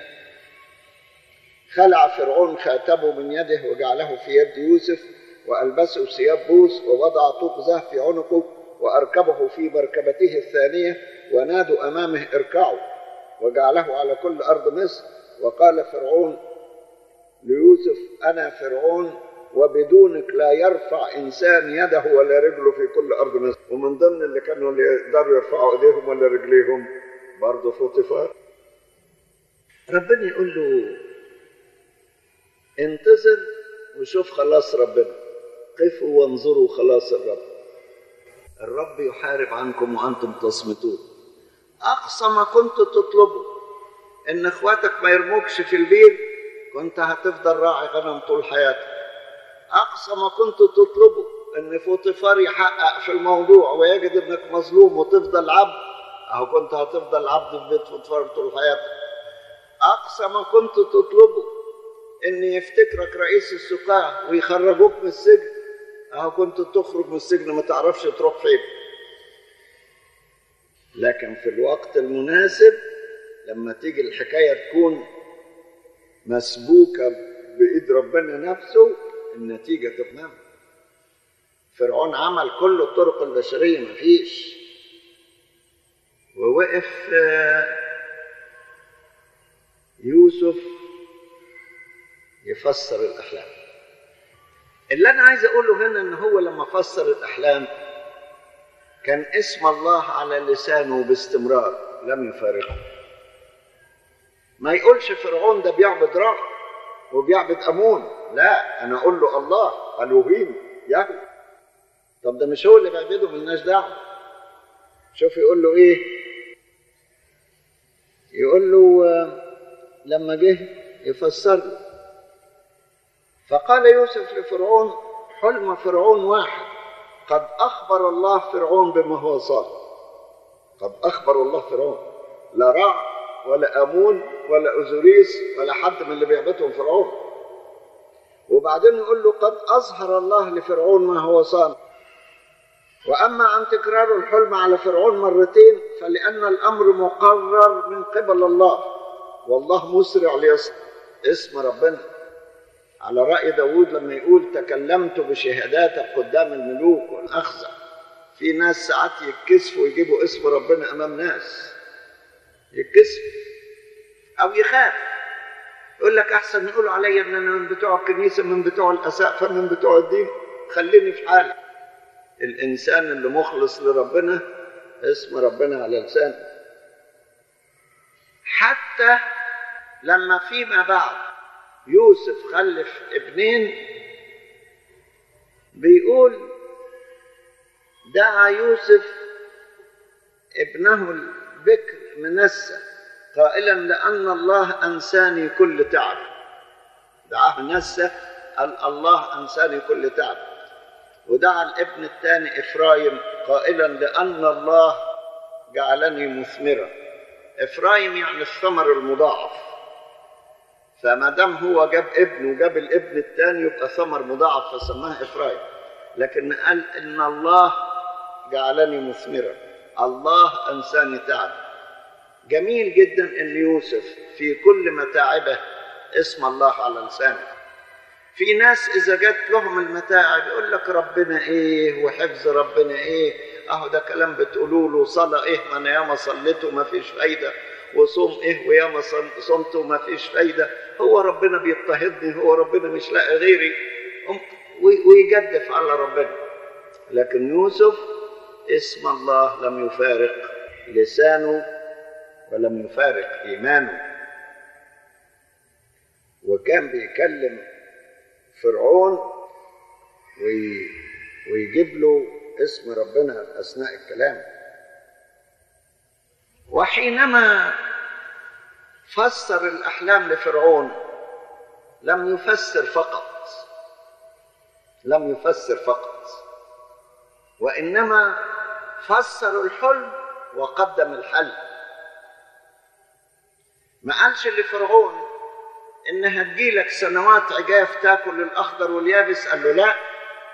خلع فرعون خاتمه من يده وجعله في يد يوسف والبسه ثياب بوس ووضع طوق ذهب في عنقه واركبه في مركبته الثانيه ونادوا امامه اركعوا وجعله على كل ارض مصر وقال فرعون ليوسف انا فرعون وبدونك لا يرفع انسان يده ولا رجله في كل ارض مصر ومن ضمن اللي كانوا اللي يقدروا يرفعوا ايديهم ولا رجليهم برضه فوطيفار ربنا يقول له انتظر وشوف خلاص ربنا قفوا وانظروا خلاص الرب الرب يحارب عنكم وانتم تصمتون اقصى ما كنت تطلبه ان اخواتك ما يرموكش في البير كنت هتفضل راعي غنم طول حياتك اقصى ما كنت تطلبه ان فوطيفار يحقق في الموضوع ويجد ابنك مظلوم وتفضل عبد اهو كنت هتفضل عبد في بيت فوطيفار طول حياتك اقصى ما كنت تطلبه ان يفتكرك رئيس السقاة ويخرجوك من السجن اهو كنت تخرج من السجن ما تعرفش تروح فين لكن في الوقت المناسب لما تيجي الحكاية تكون مسبوكة بإيد ربنا نفسه النتيجة تتمم فرعون عمل كل الطرق البشرية مفيش ووقف يوسف يفسر الأحلام اللي أنا عايز أقوله هنا إن هو لما فسر الأحلام كان اسم الله على لسانه باستمرار لم يفارقه ما يقولش فرعون ده بيعبد رع وبيعبد امون لا انا اقول له الله الوهيم يهوه طب ده مش هو اللي بيعبده ملناش دعوه شوف يقول له ايه يقول له لما جه يفسر له فقال يوسف لفرعون حلم فرعون واحد قد اخبر الله فرعون بما هو صار قد اخبر الله فرعون لا رع ولا امون ولا ازوريس ولا حد من اللي بيعبدهم فرعون وبعدين يقول له قد اظهر الله لفرعون ما هو صانع واما عن تكرار الحلم على فرعون مرتين فلان الامر مقرر من قبل الله والله مسرع ليصل اسم ربنا على راي داود لما يقول تكلمت بشهاداتك قدام الملوك والاخزع في ناس ساعات يتكسفوا ويجيبوا اسم ربنا امام ناس يتكسف او يخاف يقول لك احسن يقولوا عليا ان انا من بتوع الكنيسه من بتوع الاسقفه من بتوع الدين خليني في حالي الانسان اللي مخلص لربنا اسم ربنا على لسانه حتى لما فيما بعد يوسف خلف ابنين بيقول دعا يوسف ابنه البكر منسى قائلا لأن الله أنساني كل تعب دعاه منسى قال الله أنساني كل تعب ودعا الابن الثاني إفرايم قائلا لأن الله جعلني مثمرا إفرايم يعني الثمر المضاعف فما دام هو جاب ابن وجاب الابن الثاني يبقى ثمر مضاعف فسماه إفرايم لكن قال إن الله جعلني مثمرا الله أنساني تعب جميل جدا ان يوسف في كل متاعبه اسم الله على لسانه في ناس اذا جت لهم المتاعب يقول لك ربنا ايه وحفظ ربنا ايه اهو ده كلام بتقولوا له صلاه ايه ما انا ياما صليت وما فيش فايده وصوم ايه وياما صم- صمت وما فيش فايده هو ربنا بيضطهدني هو ربنا مش لاقي غيري أم- وي- ويجدف على ربنا لكن يوسف اسم الله لم يفارق لسانه ولم يفارق ايمانه وكان بيكلم فرعون وي... ويجيب له اسم ربنا اثناء الكلام وحينما فسر الاحلام لفرعون لم يفسر فقط لم يفسر فقط وانما فسر الحلم وقدم الحل ما قالش لفرعون ان هتجيلك سنوات عجاف تاكل الاخضر واليابس قال له لا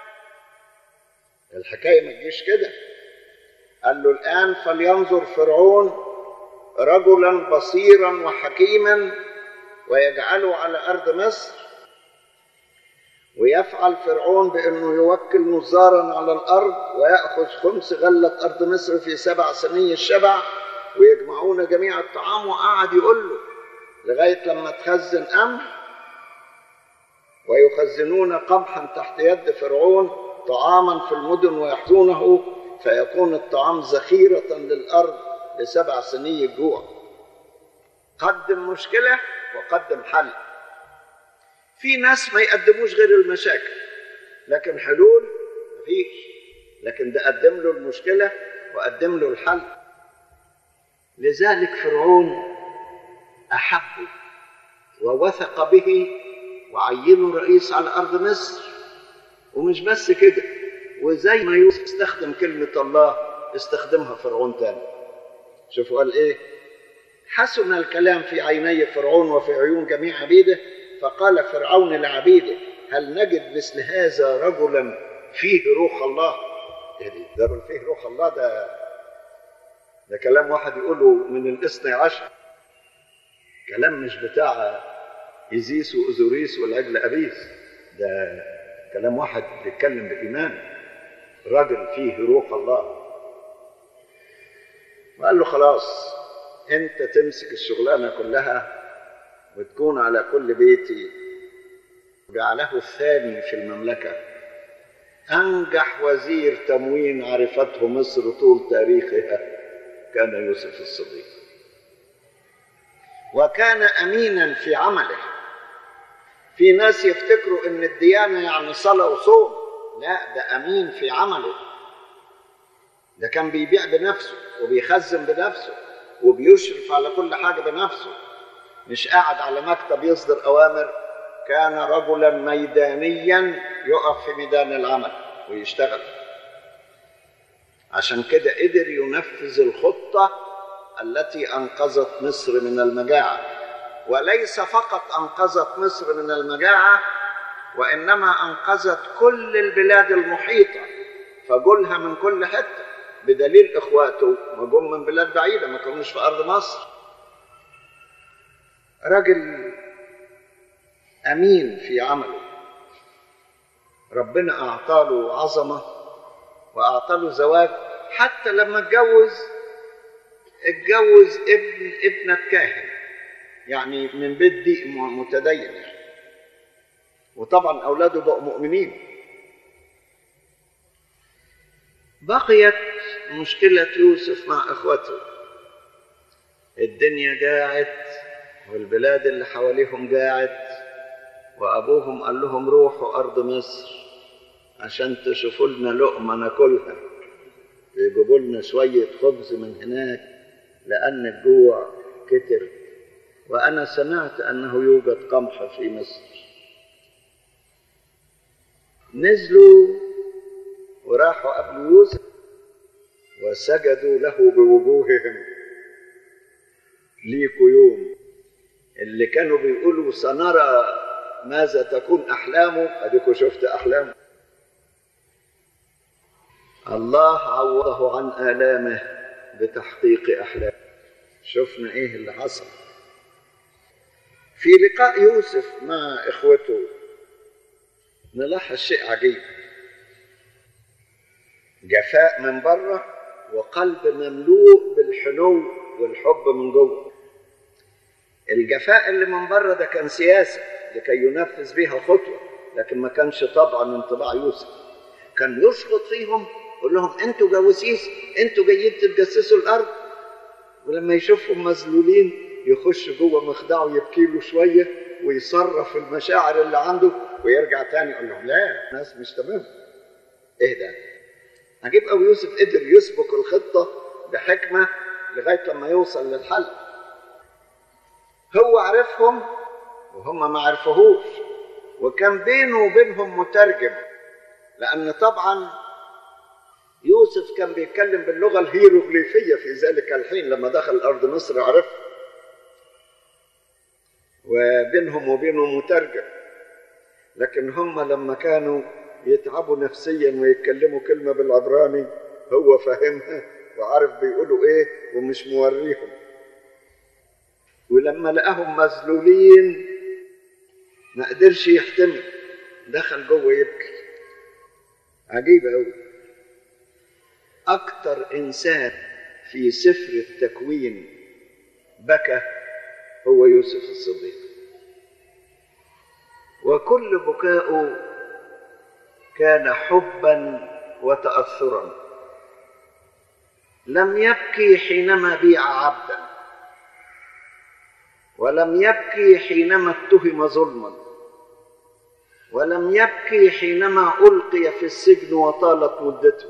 الحكايه ما تجيش كده قال له الان فلينظر فرعون رجلا بصيرا وحكيما ويجعله على ارض مصر ويفعل فرعون بانه يوكل نظارا على الارض وياخذ خمس غله ارض مصر في سبع سنين الشبع ويجمعون جميع الطعام وقعد يقول له لغايه لما تخزن قمح ويخزنون قمحا تحت يد فرعون طعاما في المدن ويحصونه فيكون الطعام ذخيره للارض لسبع سنين الجوع قدم مشكله وقدم حل في ناس ما يقدموش غير المشاكل لكن حلول مفيش لكن ده قدم له المشكله وقدم له الحل لذلك فرعون احبه ووثق به وعينه رئيس على ارض مصر ومش بس كده وزي ما يوسف استخدم كلمه الله استخدمها فرعون تاني شوفوا قال ايه حسن الكلام في عيني فرعون وفي عيون جميع عبيده فقال فرعون لعبيده هل نجد مثل هذا رجلا فيه روح الله يعني ده رجل فيه روح الله ده ده كلام واحد يقوله من الاثني عشر كلام مش بتاع إيزيس وأزوريس والعجل أبيس ده كلام واحد بيتكلم بإيمان راجل فيه روح الله وقال له خلاص انت تمسك الشغلانه كلها وتكون على كل بيتي جعله الثاني في المملكه انجح وزير تموين عرفته مصر طول تاريخها كان يوسف الصديق وكان امينا في عمله في ناس يفتكروا ان الديانه يعني صلاه وصوم لا ده امين في عمله ده كان بيبيع بنفسه وبيخزن بنفسه وبيشرف على كل حاجه بنفسه مش قاعد على مكتب يصدر اوامر كان رجلا ميدانيا يقف في ميدان العمل ويشتغل عشان كده قدر ينفذ الخطه التي انقذت مصر من المجاعه وليس فقط انقذت مصر من المجاعه وانما انقذت كل البلاد المحيطه فجولها من كل حته بدليل اخواته ما جم من بلاد بعيده ما كانوش في ارض مصر راجل امين في عمله ربنا اعطاله عظمه واعطاله زواج حتى لما اتجوز اتجوز ابن ابنة كاهن يعني من بيت دي متدين يعني وطبعا اولاده بقوا مؤمنين بقيت مشكلة يوسف مع اخوته الدنيا جاعت والبلاد اللي حواليهم جاعت وابوهم قال لهم روحوا ارض مصر عشان تشوفوا لنا لقمه ناكلها يجيبوا لنا شويه خبز من هناك لان الجوع كتر وانا سمعت انه يوجد قمح في مصر نزلوا وراحوا قبل يوسف وسجدوا له بوجوههم ليكوا يوم اللي كانوا بيقولوا سنرى ماذا تكون احلامه اديكوا شفت احلامه الله عوضه عن الامه بتحقيق احلامه شفنا ايه اللي حصل في لقاء يوسف مع اخوته نلاحظ شيء عجيب جفاء من بره وقلب مملوء بالحنو والحب من جوه الجفاء اللي من بره ده كان سياسة لكي ينفذ بها خطوة لكن ما كانش طبعا من طباع يوسف كان يشخط فيهم يقول لهم انتوا جواسيس انتوا جايين تتجسسوا الارض ولما يشوفهم مذلولين يخش جوه مخدعه يبكي له شويه ويصرف المشاعر اللي عنده ويرجع تاني يقول لهم لا الناس مش تمام ايه ده عجيب قوي يوسف قدر يسبق الخطه بحكمه لغايه لما يوصل للحل هو عرفهم وهم ما عرفوهوش وكان بينه وبينهم مترجم لان طبعا يوسف كان بيتكلم باللغه الهيروغليفيه في ذلك الحين لما دخل ارض مصر عرفها وبينهم وبينه مترجم لكن هم لما كانوا يتعبوا نفسيا ويتكلموا كلمه بالعبراني هو فاهمها وعارف بيقولوا ايه ومش موريهم ولما لقاهم مذلولين ما قدرش يحتمل دخل جوه يبكي عجيبة أوي أكتر إنسان في سفر التكوين بكى هو يوسف الصديق وكل بكاؤه كان حبا وتأثرا لم يبكي حينما بيع عبدا ولم يبكي حينما اتهم ظلما ولم يبكي حينما القي في السجن وطالت مدته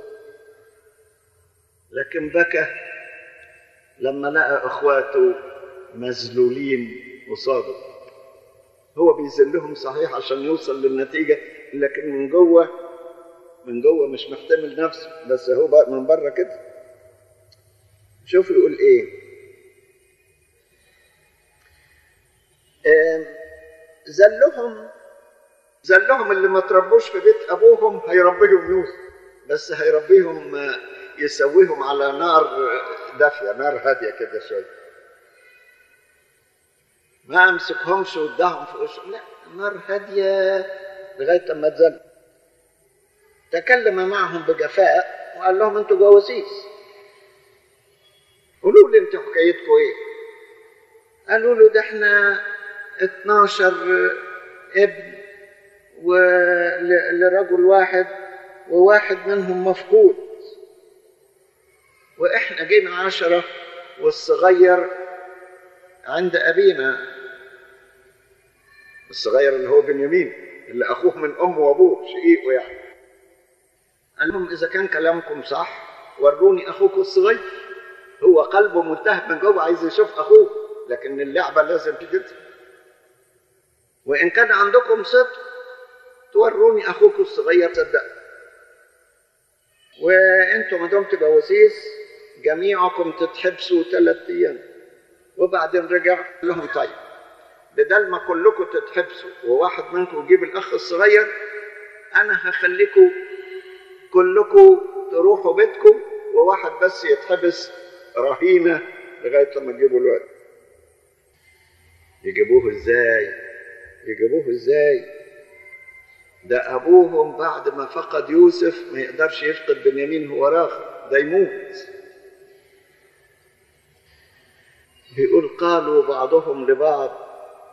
لكن بكى لما لقى اخواته مذلولين قصاده هو بيذلهم صحيح عشان يوصل للنتيجه لكن من جوه من جوه مش محتمل نفسه بس هو بقى من بره كده شوف يقول ايه زلهم زلهم اللي ما تربوش في بيت ابوهم هيربيهم يوسف بس هيربيهم يسويهم على نار دافيه نار هاديه كده شويه ما امسكهمش واداهم في وشهم لا نار هاديه لغايه اما تزل تكلم معهم بجفاء وقال لهم انتوا جواسيس قولوا لي انتوا حكايتكم ايه قالوا له ده احنا 12 ابن ولرجل واحد وواحد منهم مفقود واحنا جينا عشرة والصغير عند ابينا الصغير اللي هو بنيامين اللي اخوه من امه وابوه شقيقه يعني قال لهم اذا كان كلامكم صح وروني اخوكم الصغير هو قلبه ملتهب من جوه عايز يشوف اخوه لكن اللعبه لازم كده وان كان عندكم صدق توروني اخوكم الصغير صدقوا وانتم ما دمتوا جواسيس جميعكم تتحبسوا ثلاث ايام وبعدين رجع لهم طيب بدل ما كلكم تتحبسوا وواحد منكم يجيب الاخ الصغير انا هخليكم كلكم تروحوا بيتكم وواحد بس يتحبس رهينه لغايه لما تجيبوا الواد يجيبوه ازاي يجيبوه ازاي ده ابوهم بعد ما فقد يوسف ما يقدرش يفقد بنيامين هو راغب ده يموت بيقول قالوا بعضهم لبعض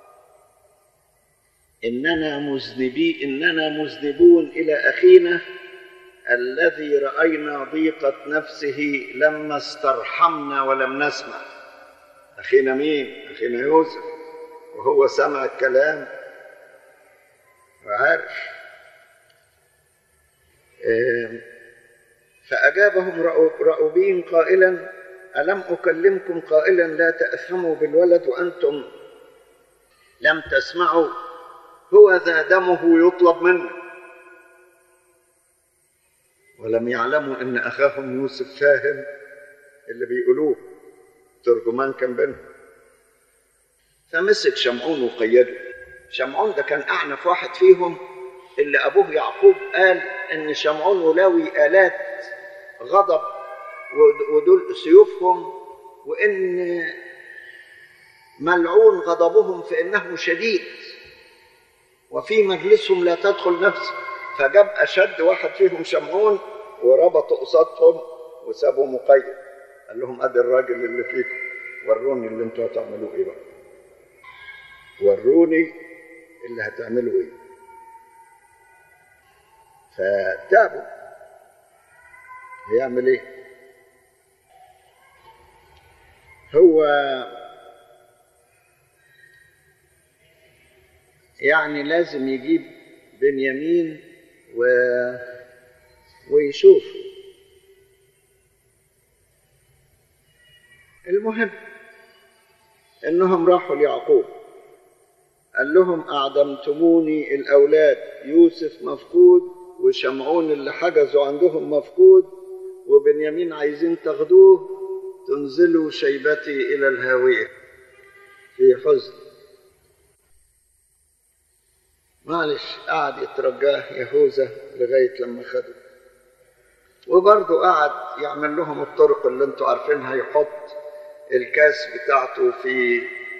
اننا مذنبي اننا مذنبون الى اخينا الذي راينا ضيقه نفسه لما استرحمنا ولم نسمع اخينا مين اخينا يوسف وهو سمع الكلام وعارف فأجابهم رأوبين قائلا ألم أكلمكم قائلا لا تأثموا بالولد وأنتم لم تسمعوا هو ذا دمه يطلب منه ولم يعلموا أن أخاهم يوسف فاهم اللي بيقولوه ترجمان كان بينهم فمسك شمعون وقيده شمعون ده كان أعنف واحد فيهم اللي أبوه يعقوب قال إن شمعون ولاوي آلات غضب ودول سيوفهم وإن ملعون غضبهم فإنه شديد وفي مجلسهم لا تدخل نفسه فجاب أشد واحد فيهم شمعون وربطوا قصادهم وسابوا مقيد قال لهم أدي الراجل اللي فيكم وروني اللي انتوا هتعملوه إيه بقى وروني اللي هتعملوا ايه فتعبوا هيعمل ايه هو يعني لازم يجيب بنيامين و... ويشوف المهم انهم راحوا ليعقوب قال لهم اعدمتموني الاولاد يوسف مفقود وشمعون اللي حجزوا عندهم مفقود وبنيامين عايزين تاخدوه تنزلوا شيبتي الى الهاويه في حزن معلش قعد يترجاه يهوذا لغايه لما خدوا وبرضه قعد يعمل لهم الطرق اللي انتوا عارفينها يحط الكاس بتاعته في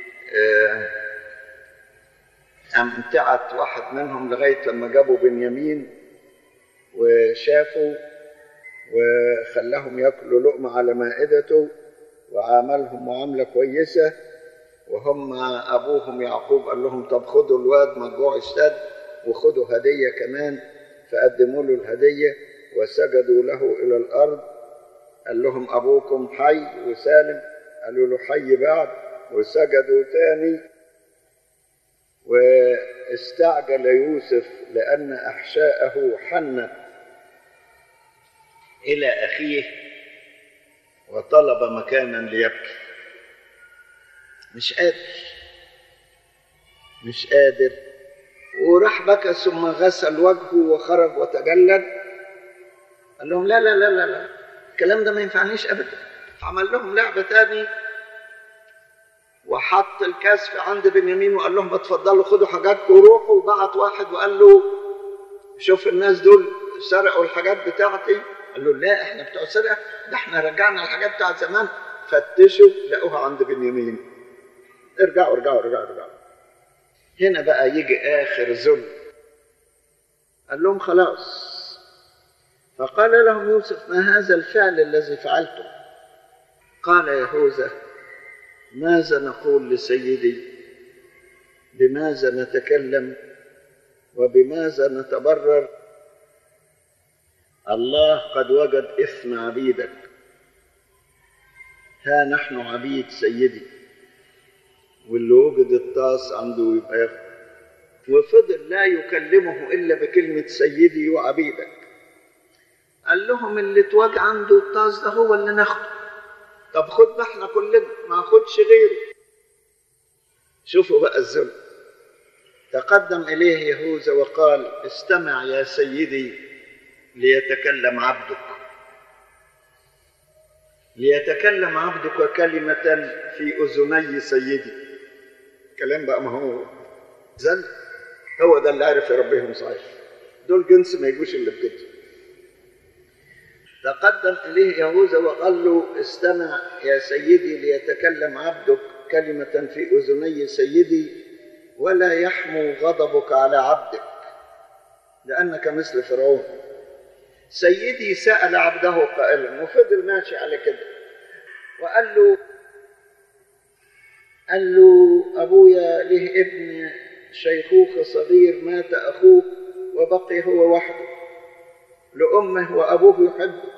أمتعة واحد منهم لغاية لما جابوا بنيامين وشافوا وخلاهم ياكلوا لقمة على مائدته وعاملهم معاملة كويسة وهم أبوهم يعقوب قال لهم طب خدوا الواد مجوع اشتد وخدوا هدية كمان فقدموا له الهدية وسجدوا له إلى الأرض قال لهم أبوكم حي وسالم قالوا له حي بعد وسجدوا تاني واستعجل يوسف لأن أحشاءه حنت إلى أخيه وطلب مكانا ليبكي مش قادر مش قادر وراح بكى ثم غسل وجهه وخرج وتجلد قال لهم لا لا لا لا لا الكلام ده ما ينفعنيش ابدا عمل لهم لعبه تاني وحط الكاس في عند بنيامين وقال لهم اتفضلوا خدوا حاجاتكم وروحوا وبعت واحد وقال له شوف الناس دول سرقوا الحاجات بتاعتي قال له لا احنا بتوع سرقه ده احنا رجعنا الحاجات بتاعت زمان فتشوا لقوها عند بنيامين ارجعوا ارجعوا ارجعوا ارجعوا هنا بقى يجي اخر ذل قال لهم خلاص فقال لهم يوسف ما هذا الفعل الذي فعلته قال يهوذا ماذا نقول لسيدي بماذا نتكلم وبماذا نتبرر الله قد وجد اثم عبيدك ها نحن عبيد سيدي واللي وجد الطاس عنده يبقى ياخد وفضل لا يكلمه الا بكلمه سيدي وعبيدك قال لهم اللي اتواجه عنده الطاس ده هو اللي ناخده طب خد ما احنا كلنا ما اخدش غيره شوفوا بقى الذل تقدم اليه يهوذا وقال استمع يا سيدي ليتكلم عبدك ليتكلم عبدك كلمة في أذني سيدي كلام بقى ما هو زل هو ده اللي عارف يربيهم صحيح دول جنس ما يجوش اللي بكده تقدم إليه يهوذا وقال له استمع يا سيدي ليتكلم عبدك كلمة في أذني سيدي ولا يحمو غضبك على عبدك لأنك مثل فرعون سيدي سأل عبده قائلا وفضل ماشي على كده وقال له قال له أبويا له ابن شيخوخ صغير مات أخوه وبقي هو وحده لأمه وأبوه يحبه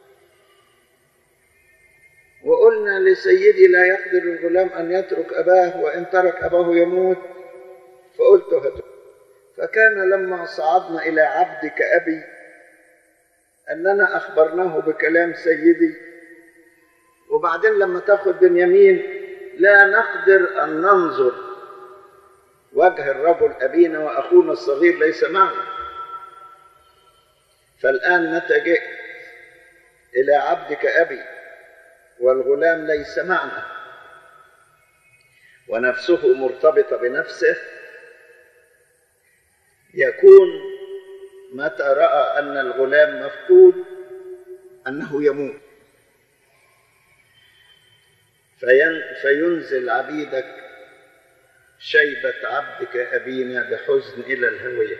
وقلنا لسيدي لا يقدر الغلام أن يترك أباه وإن ترك أباه يموت فقلت هته فكان لما صعدنا إلى عبدك أبي أننا أخبرناه بكلام سيدي وبعدين لما تاخد بنيامين لا نقدر أن ننظر وجه الرجل أبينا وأخونا الصغير ليس معنا فالآن متى جئت إلى عبدك أبي والغلام ليس معنا ونفسه مرتبطة بنفسه يكون متى رأى أن الغلام مفقود أنه يموت فين فينزل عبيدك شيبة عبدك أبينا بحزن إلى الهوية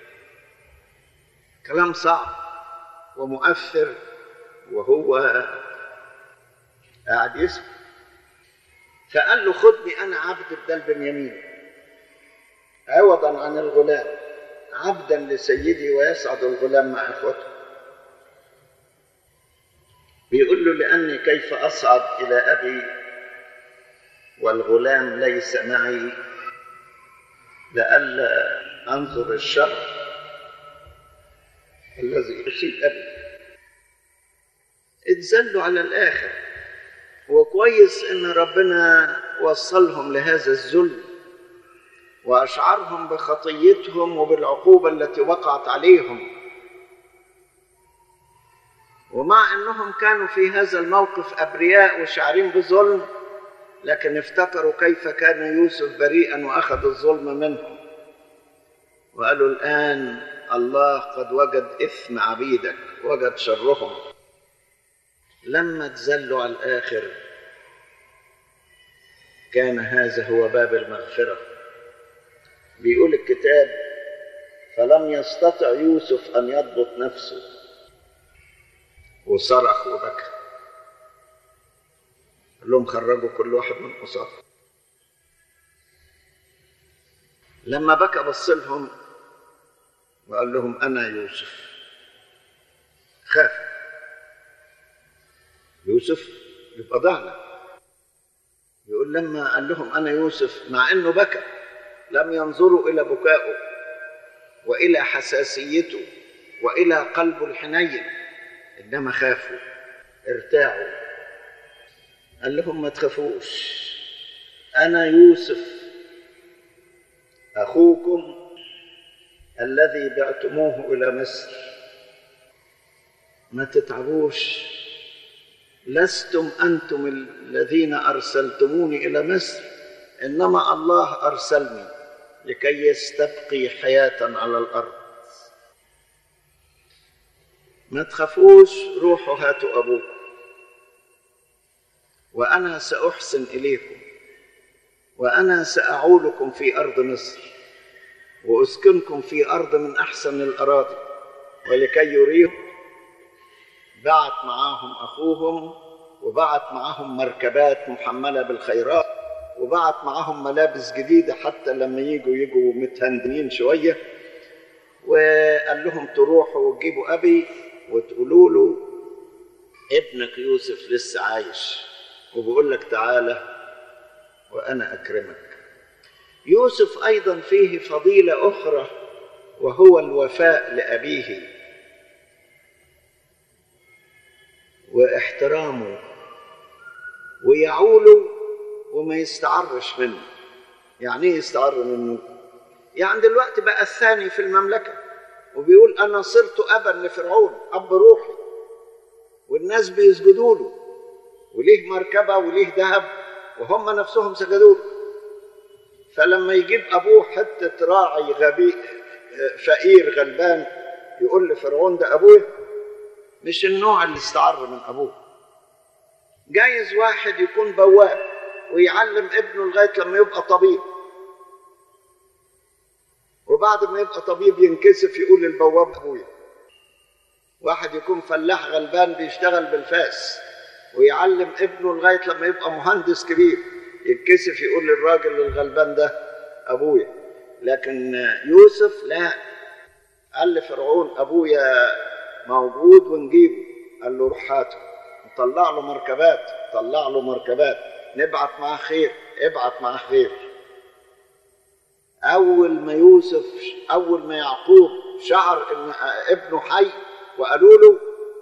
كلام صعب ومؤثر وهو قاعد يسمع فقال له خدني أنا عبد بدل بنيامين عوضا عن الغلام عبدا لسيدي ويسعد الغلام مع اخوته بيقول له لاني كيف اصعد الى ابي والغلام ليس معي لئلا انظر الشر الذي يصيب ابي اتذلوا على الاخر وكويس ان ربنا وصلهم لهذا الذل واشعرهم بخطيتهم وبالعقوبه التي وقعت عليهم ومع انهم كانوا في هذا الموقف ابرياء وشاعرين بظلم لكن افتكروا كيف كان يوسف بريئا واخذ الظلم منهم وقالوا الان الله قد وجد اثم عبيدك وجد شرهم لما تزلوا على الاخر كان هذا هو باب المغفره بيقول الكتاب فلم يستطع يوسف ان يضبط نفسه وصرخ وبكى قال لهم خرجوا كل واحد من قصاده لما بكى بص لهم وقال لهم انا يوسف خاف يوسف يبقى ضعنا يقول لما قال لهم انا يوسف مع انه بكى لم ينظروا الى بكائه والى حساسيته والى قلبه الحنين انما خافوا ارتاعوا قال لهم ما تخافوش انا يوسف اخوكم الذي بعتموه الى مصر ما تتعبوش لستم انتم الذين ارسلتموني الى مصر انما الله ارسلني لكي يستبقي حياه على الارض ما تخافوش روحوا هاتوا ابوكم وانا ساحسن اليكم وانا ساعولكم في ارض مصر واسكنكم في ارض من احسن الاراضي ولكي يريهم بعت معاهم اخوهم وبعت معاهم مركبات محمله بالخيرات وبعت معاهم ملابس جديده حتى لما يجوا يجوا متهندمين شويه وقال لهم تروحوا وتجيبوا ابي وتقولوا له ابنك يوسف لسه عايش وبقول لك تعالى وانا اكرمك يوسف ايضا فيه فضيله اخرى وهو الوفاء لابيه واحترامه ويعوله وما يستعرش منه يعني ايه يستعر منه يعني دلوقتي بقى الثاني في المملكه وبيقول انا صرت ابا لفرعون اب روحي والناس بيسجدوا له وليه مركبه وليه ذهب وهم نفسهم سجدوا له فلما يجيب ابوه حته راعي غبي فقير غلبان يقول لفرعون ده ابوه مش النوع اللي استعر من ابوه جايز واحد يكون بواب ويعلم ابنه لغايه لما يبقى طبيب وبعد ما يبقى طبيب ينكسف يقول للبواب ابويا واحد يكون فلاح غلبان بيشتغل بالفاس ويعلم ابنه لغايه لما يبقى مهندس كبير يتكسف يقول للراجل الغلبان ده ابويا لكن يوسف لا قال لفرعون ابويا موجود ونجيبه قال له روح هاته نطلع له مركبات طلع له مركبات نبعت معاه خير ابعت معاه خير اول ما يوسف اول ما يعقوب شعر ان ابنه حي وقالوا له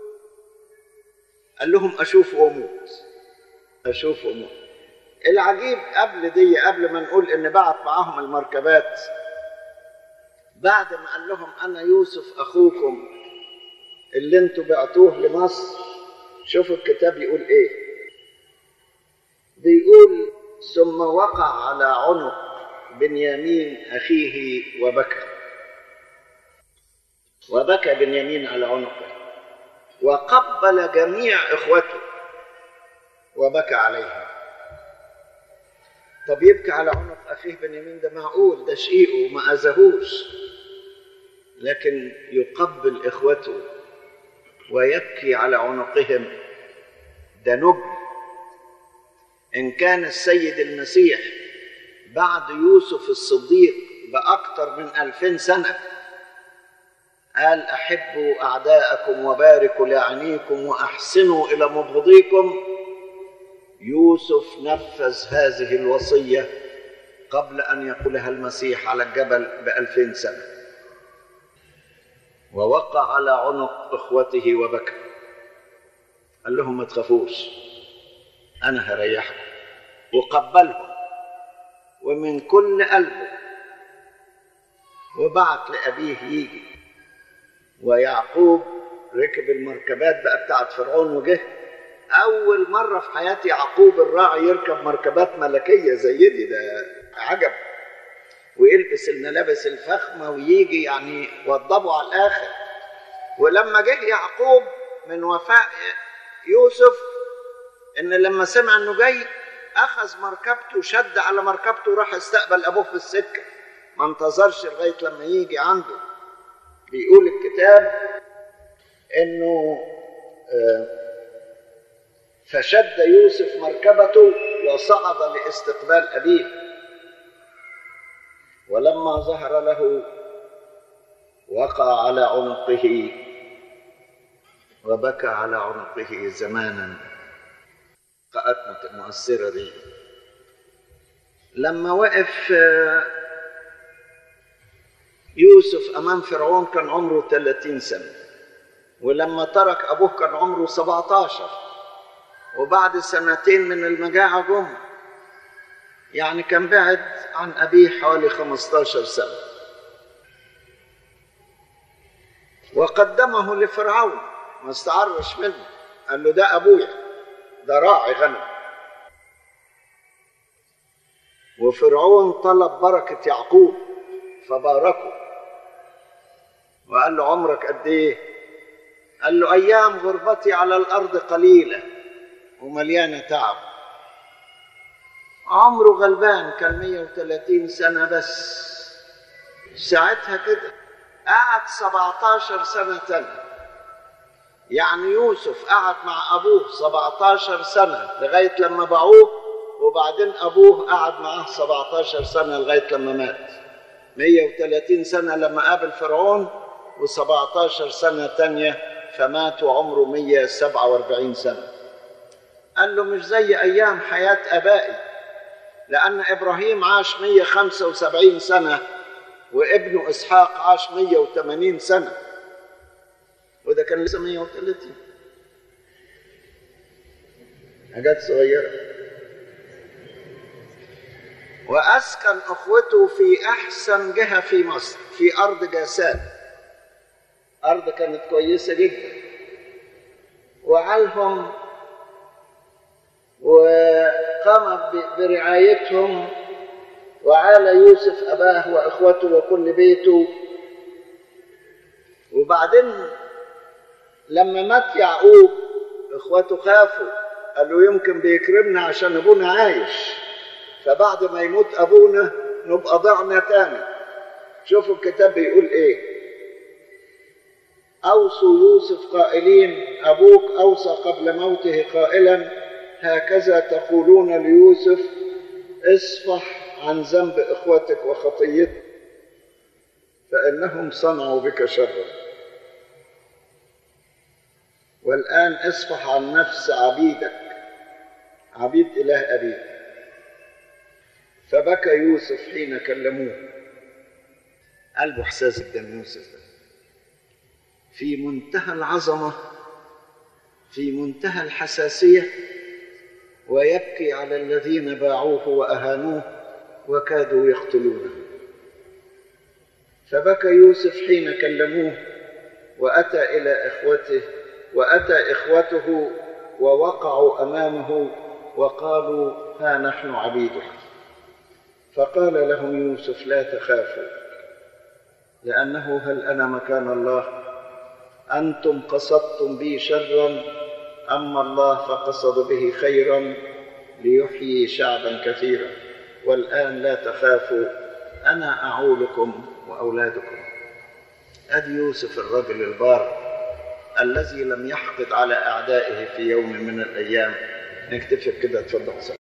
قال لهم اشوف واموت اشوف واموت العجيب قبل دي قبل ما نقول ان بعت معاهم المركبات بعد ما قال لهم انا يوسف اخوكم اللي انتوا بعتوه لمصر شوفوا الكتاب يقول ايه بيقول ثم وقع على عنق بنيامين اخيه وبكى وبكى بنيامين على عنقه وقبل جميع اخوته وبكى عليهم طب يبكي على عنق اخيه بنيامين ده معقول ده شقيقه وما اذاهوش لكن يقبل اخوته ويبكي على عنقهم ده نبل ان كان السيد المسيح بعد يوسف الصديق بأكثر من ألفين سنة قال أحبوا أعداءكم وباركوا لعنيكم وأحسنوا إلى مبغضيكم يوسف نفذ هذه الوصية قبل أن يقولها المسيح على الجبل بألفين سنة ووقع على عنق إخوته وبكى قال لهم ما تخافوش أنا هريحكم وقبلهم ومن كل قلبه وبعت لأبيه يجي ويعقوب ركب المركبات بقى بتاعت فرعون وجه أول مرة في حياة يعقوب الراعي يركب مركبات ملكية زي دي ده عجب ويلبس الملابس الفخمة ويجي يعني وضبه على الآخر ولما جه يعقوب من وفاء يوسف إن لما سمع إنه جاي أخذ مركبته شد على مركبته وراح استقبل أبوه في السكة ما انتظرش لغاية لما يجي عنده بيقول الكتاب إنه فشد يوسف مركبته وصعد لاستقبال أبيه ولما ظهر له وقع على عنقه وبكى على عنقه زمانا قأتمة المؤثرة دي لما وقف يوسف أمام فرعون كان عمره 30 سنة ولما ترك أبوه كان عمره 17 وبعد سنتين من المجاعة جم يعني كان بعد عن أبيه حوالي 15 سنة وقدمه لفرعون ما استعرش منه قال له ده أبويا ده راعي غنم وفرعون طلب بركة يعقوب فباركه وقال له عمرك قد ايه قال له ايام غربتي على الارض قليله ومليانه تعب عمره غلبان كان 130 سنه بس ساعتها كده قعد 17 سنه تانية يعني يوسف قعد مع ابوه 17 سنه لغايه لما باعوه وبعدين ابوه قعد معاه 17 سنه لغايه لما مات 130 سنه لما قابل فرعون و17 سنه تانية فمات وعمره 147 سنه قال له مش زي ايام حياه ابائي لان ابراهيم عاش 175 سنه وابنه اسحاق عاش 180 سنه وده كان لسه 130 حاجات صغيره وأسكن أخوته في أحسن جهة في مصر في أرض جاسان أرض كانت كويسة جدا وعلهم وقام برعايتهم وعال يوسف أباه وإخوته وكل بيته وبعدين لما مات يعقوب إخوته خافوا قالوا يمكن بيكرمنا عشان أبونا عايش فبعد ما يموت ابونا نبقى ضعنا تاني شوفوا الكتاب بيقول ايه اوصوا يوسف قائلين ابوك اوصى قبل موته قائلا هكذا تقولون ليوسف اصفح عن ذنب اخوتك وخطيتك فانهم صنعوا بك شرا والان اصفح عن نفس عبيدك عبيد اله ابيك فبكى يوسف حين كلموه قلبه احساس قدام يوسف ده في منتهى العظمه في منتهى الحساسيه ويبكي على الذين باعوه واهانوه وكادوا يقتلونه فبكى يوسف حين كلموه واتى الى اخوته واتى اخوته ووقعوا امامه وقالوا ها نحن عبيدك فقال لهم يوسف لا تخافوا لأنه هل أنا مكان الله أنتم قصدتم بي شرا أما الله فقصد به خيرا ليحيي شعبا كثيرا والآن لا تخافوا أنا أعولكم وأولادكم أدي يوسف الرجل البار الذي لم يحقد على أعدائه في يوم من الأيام نكتفي كده تفضل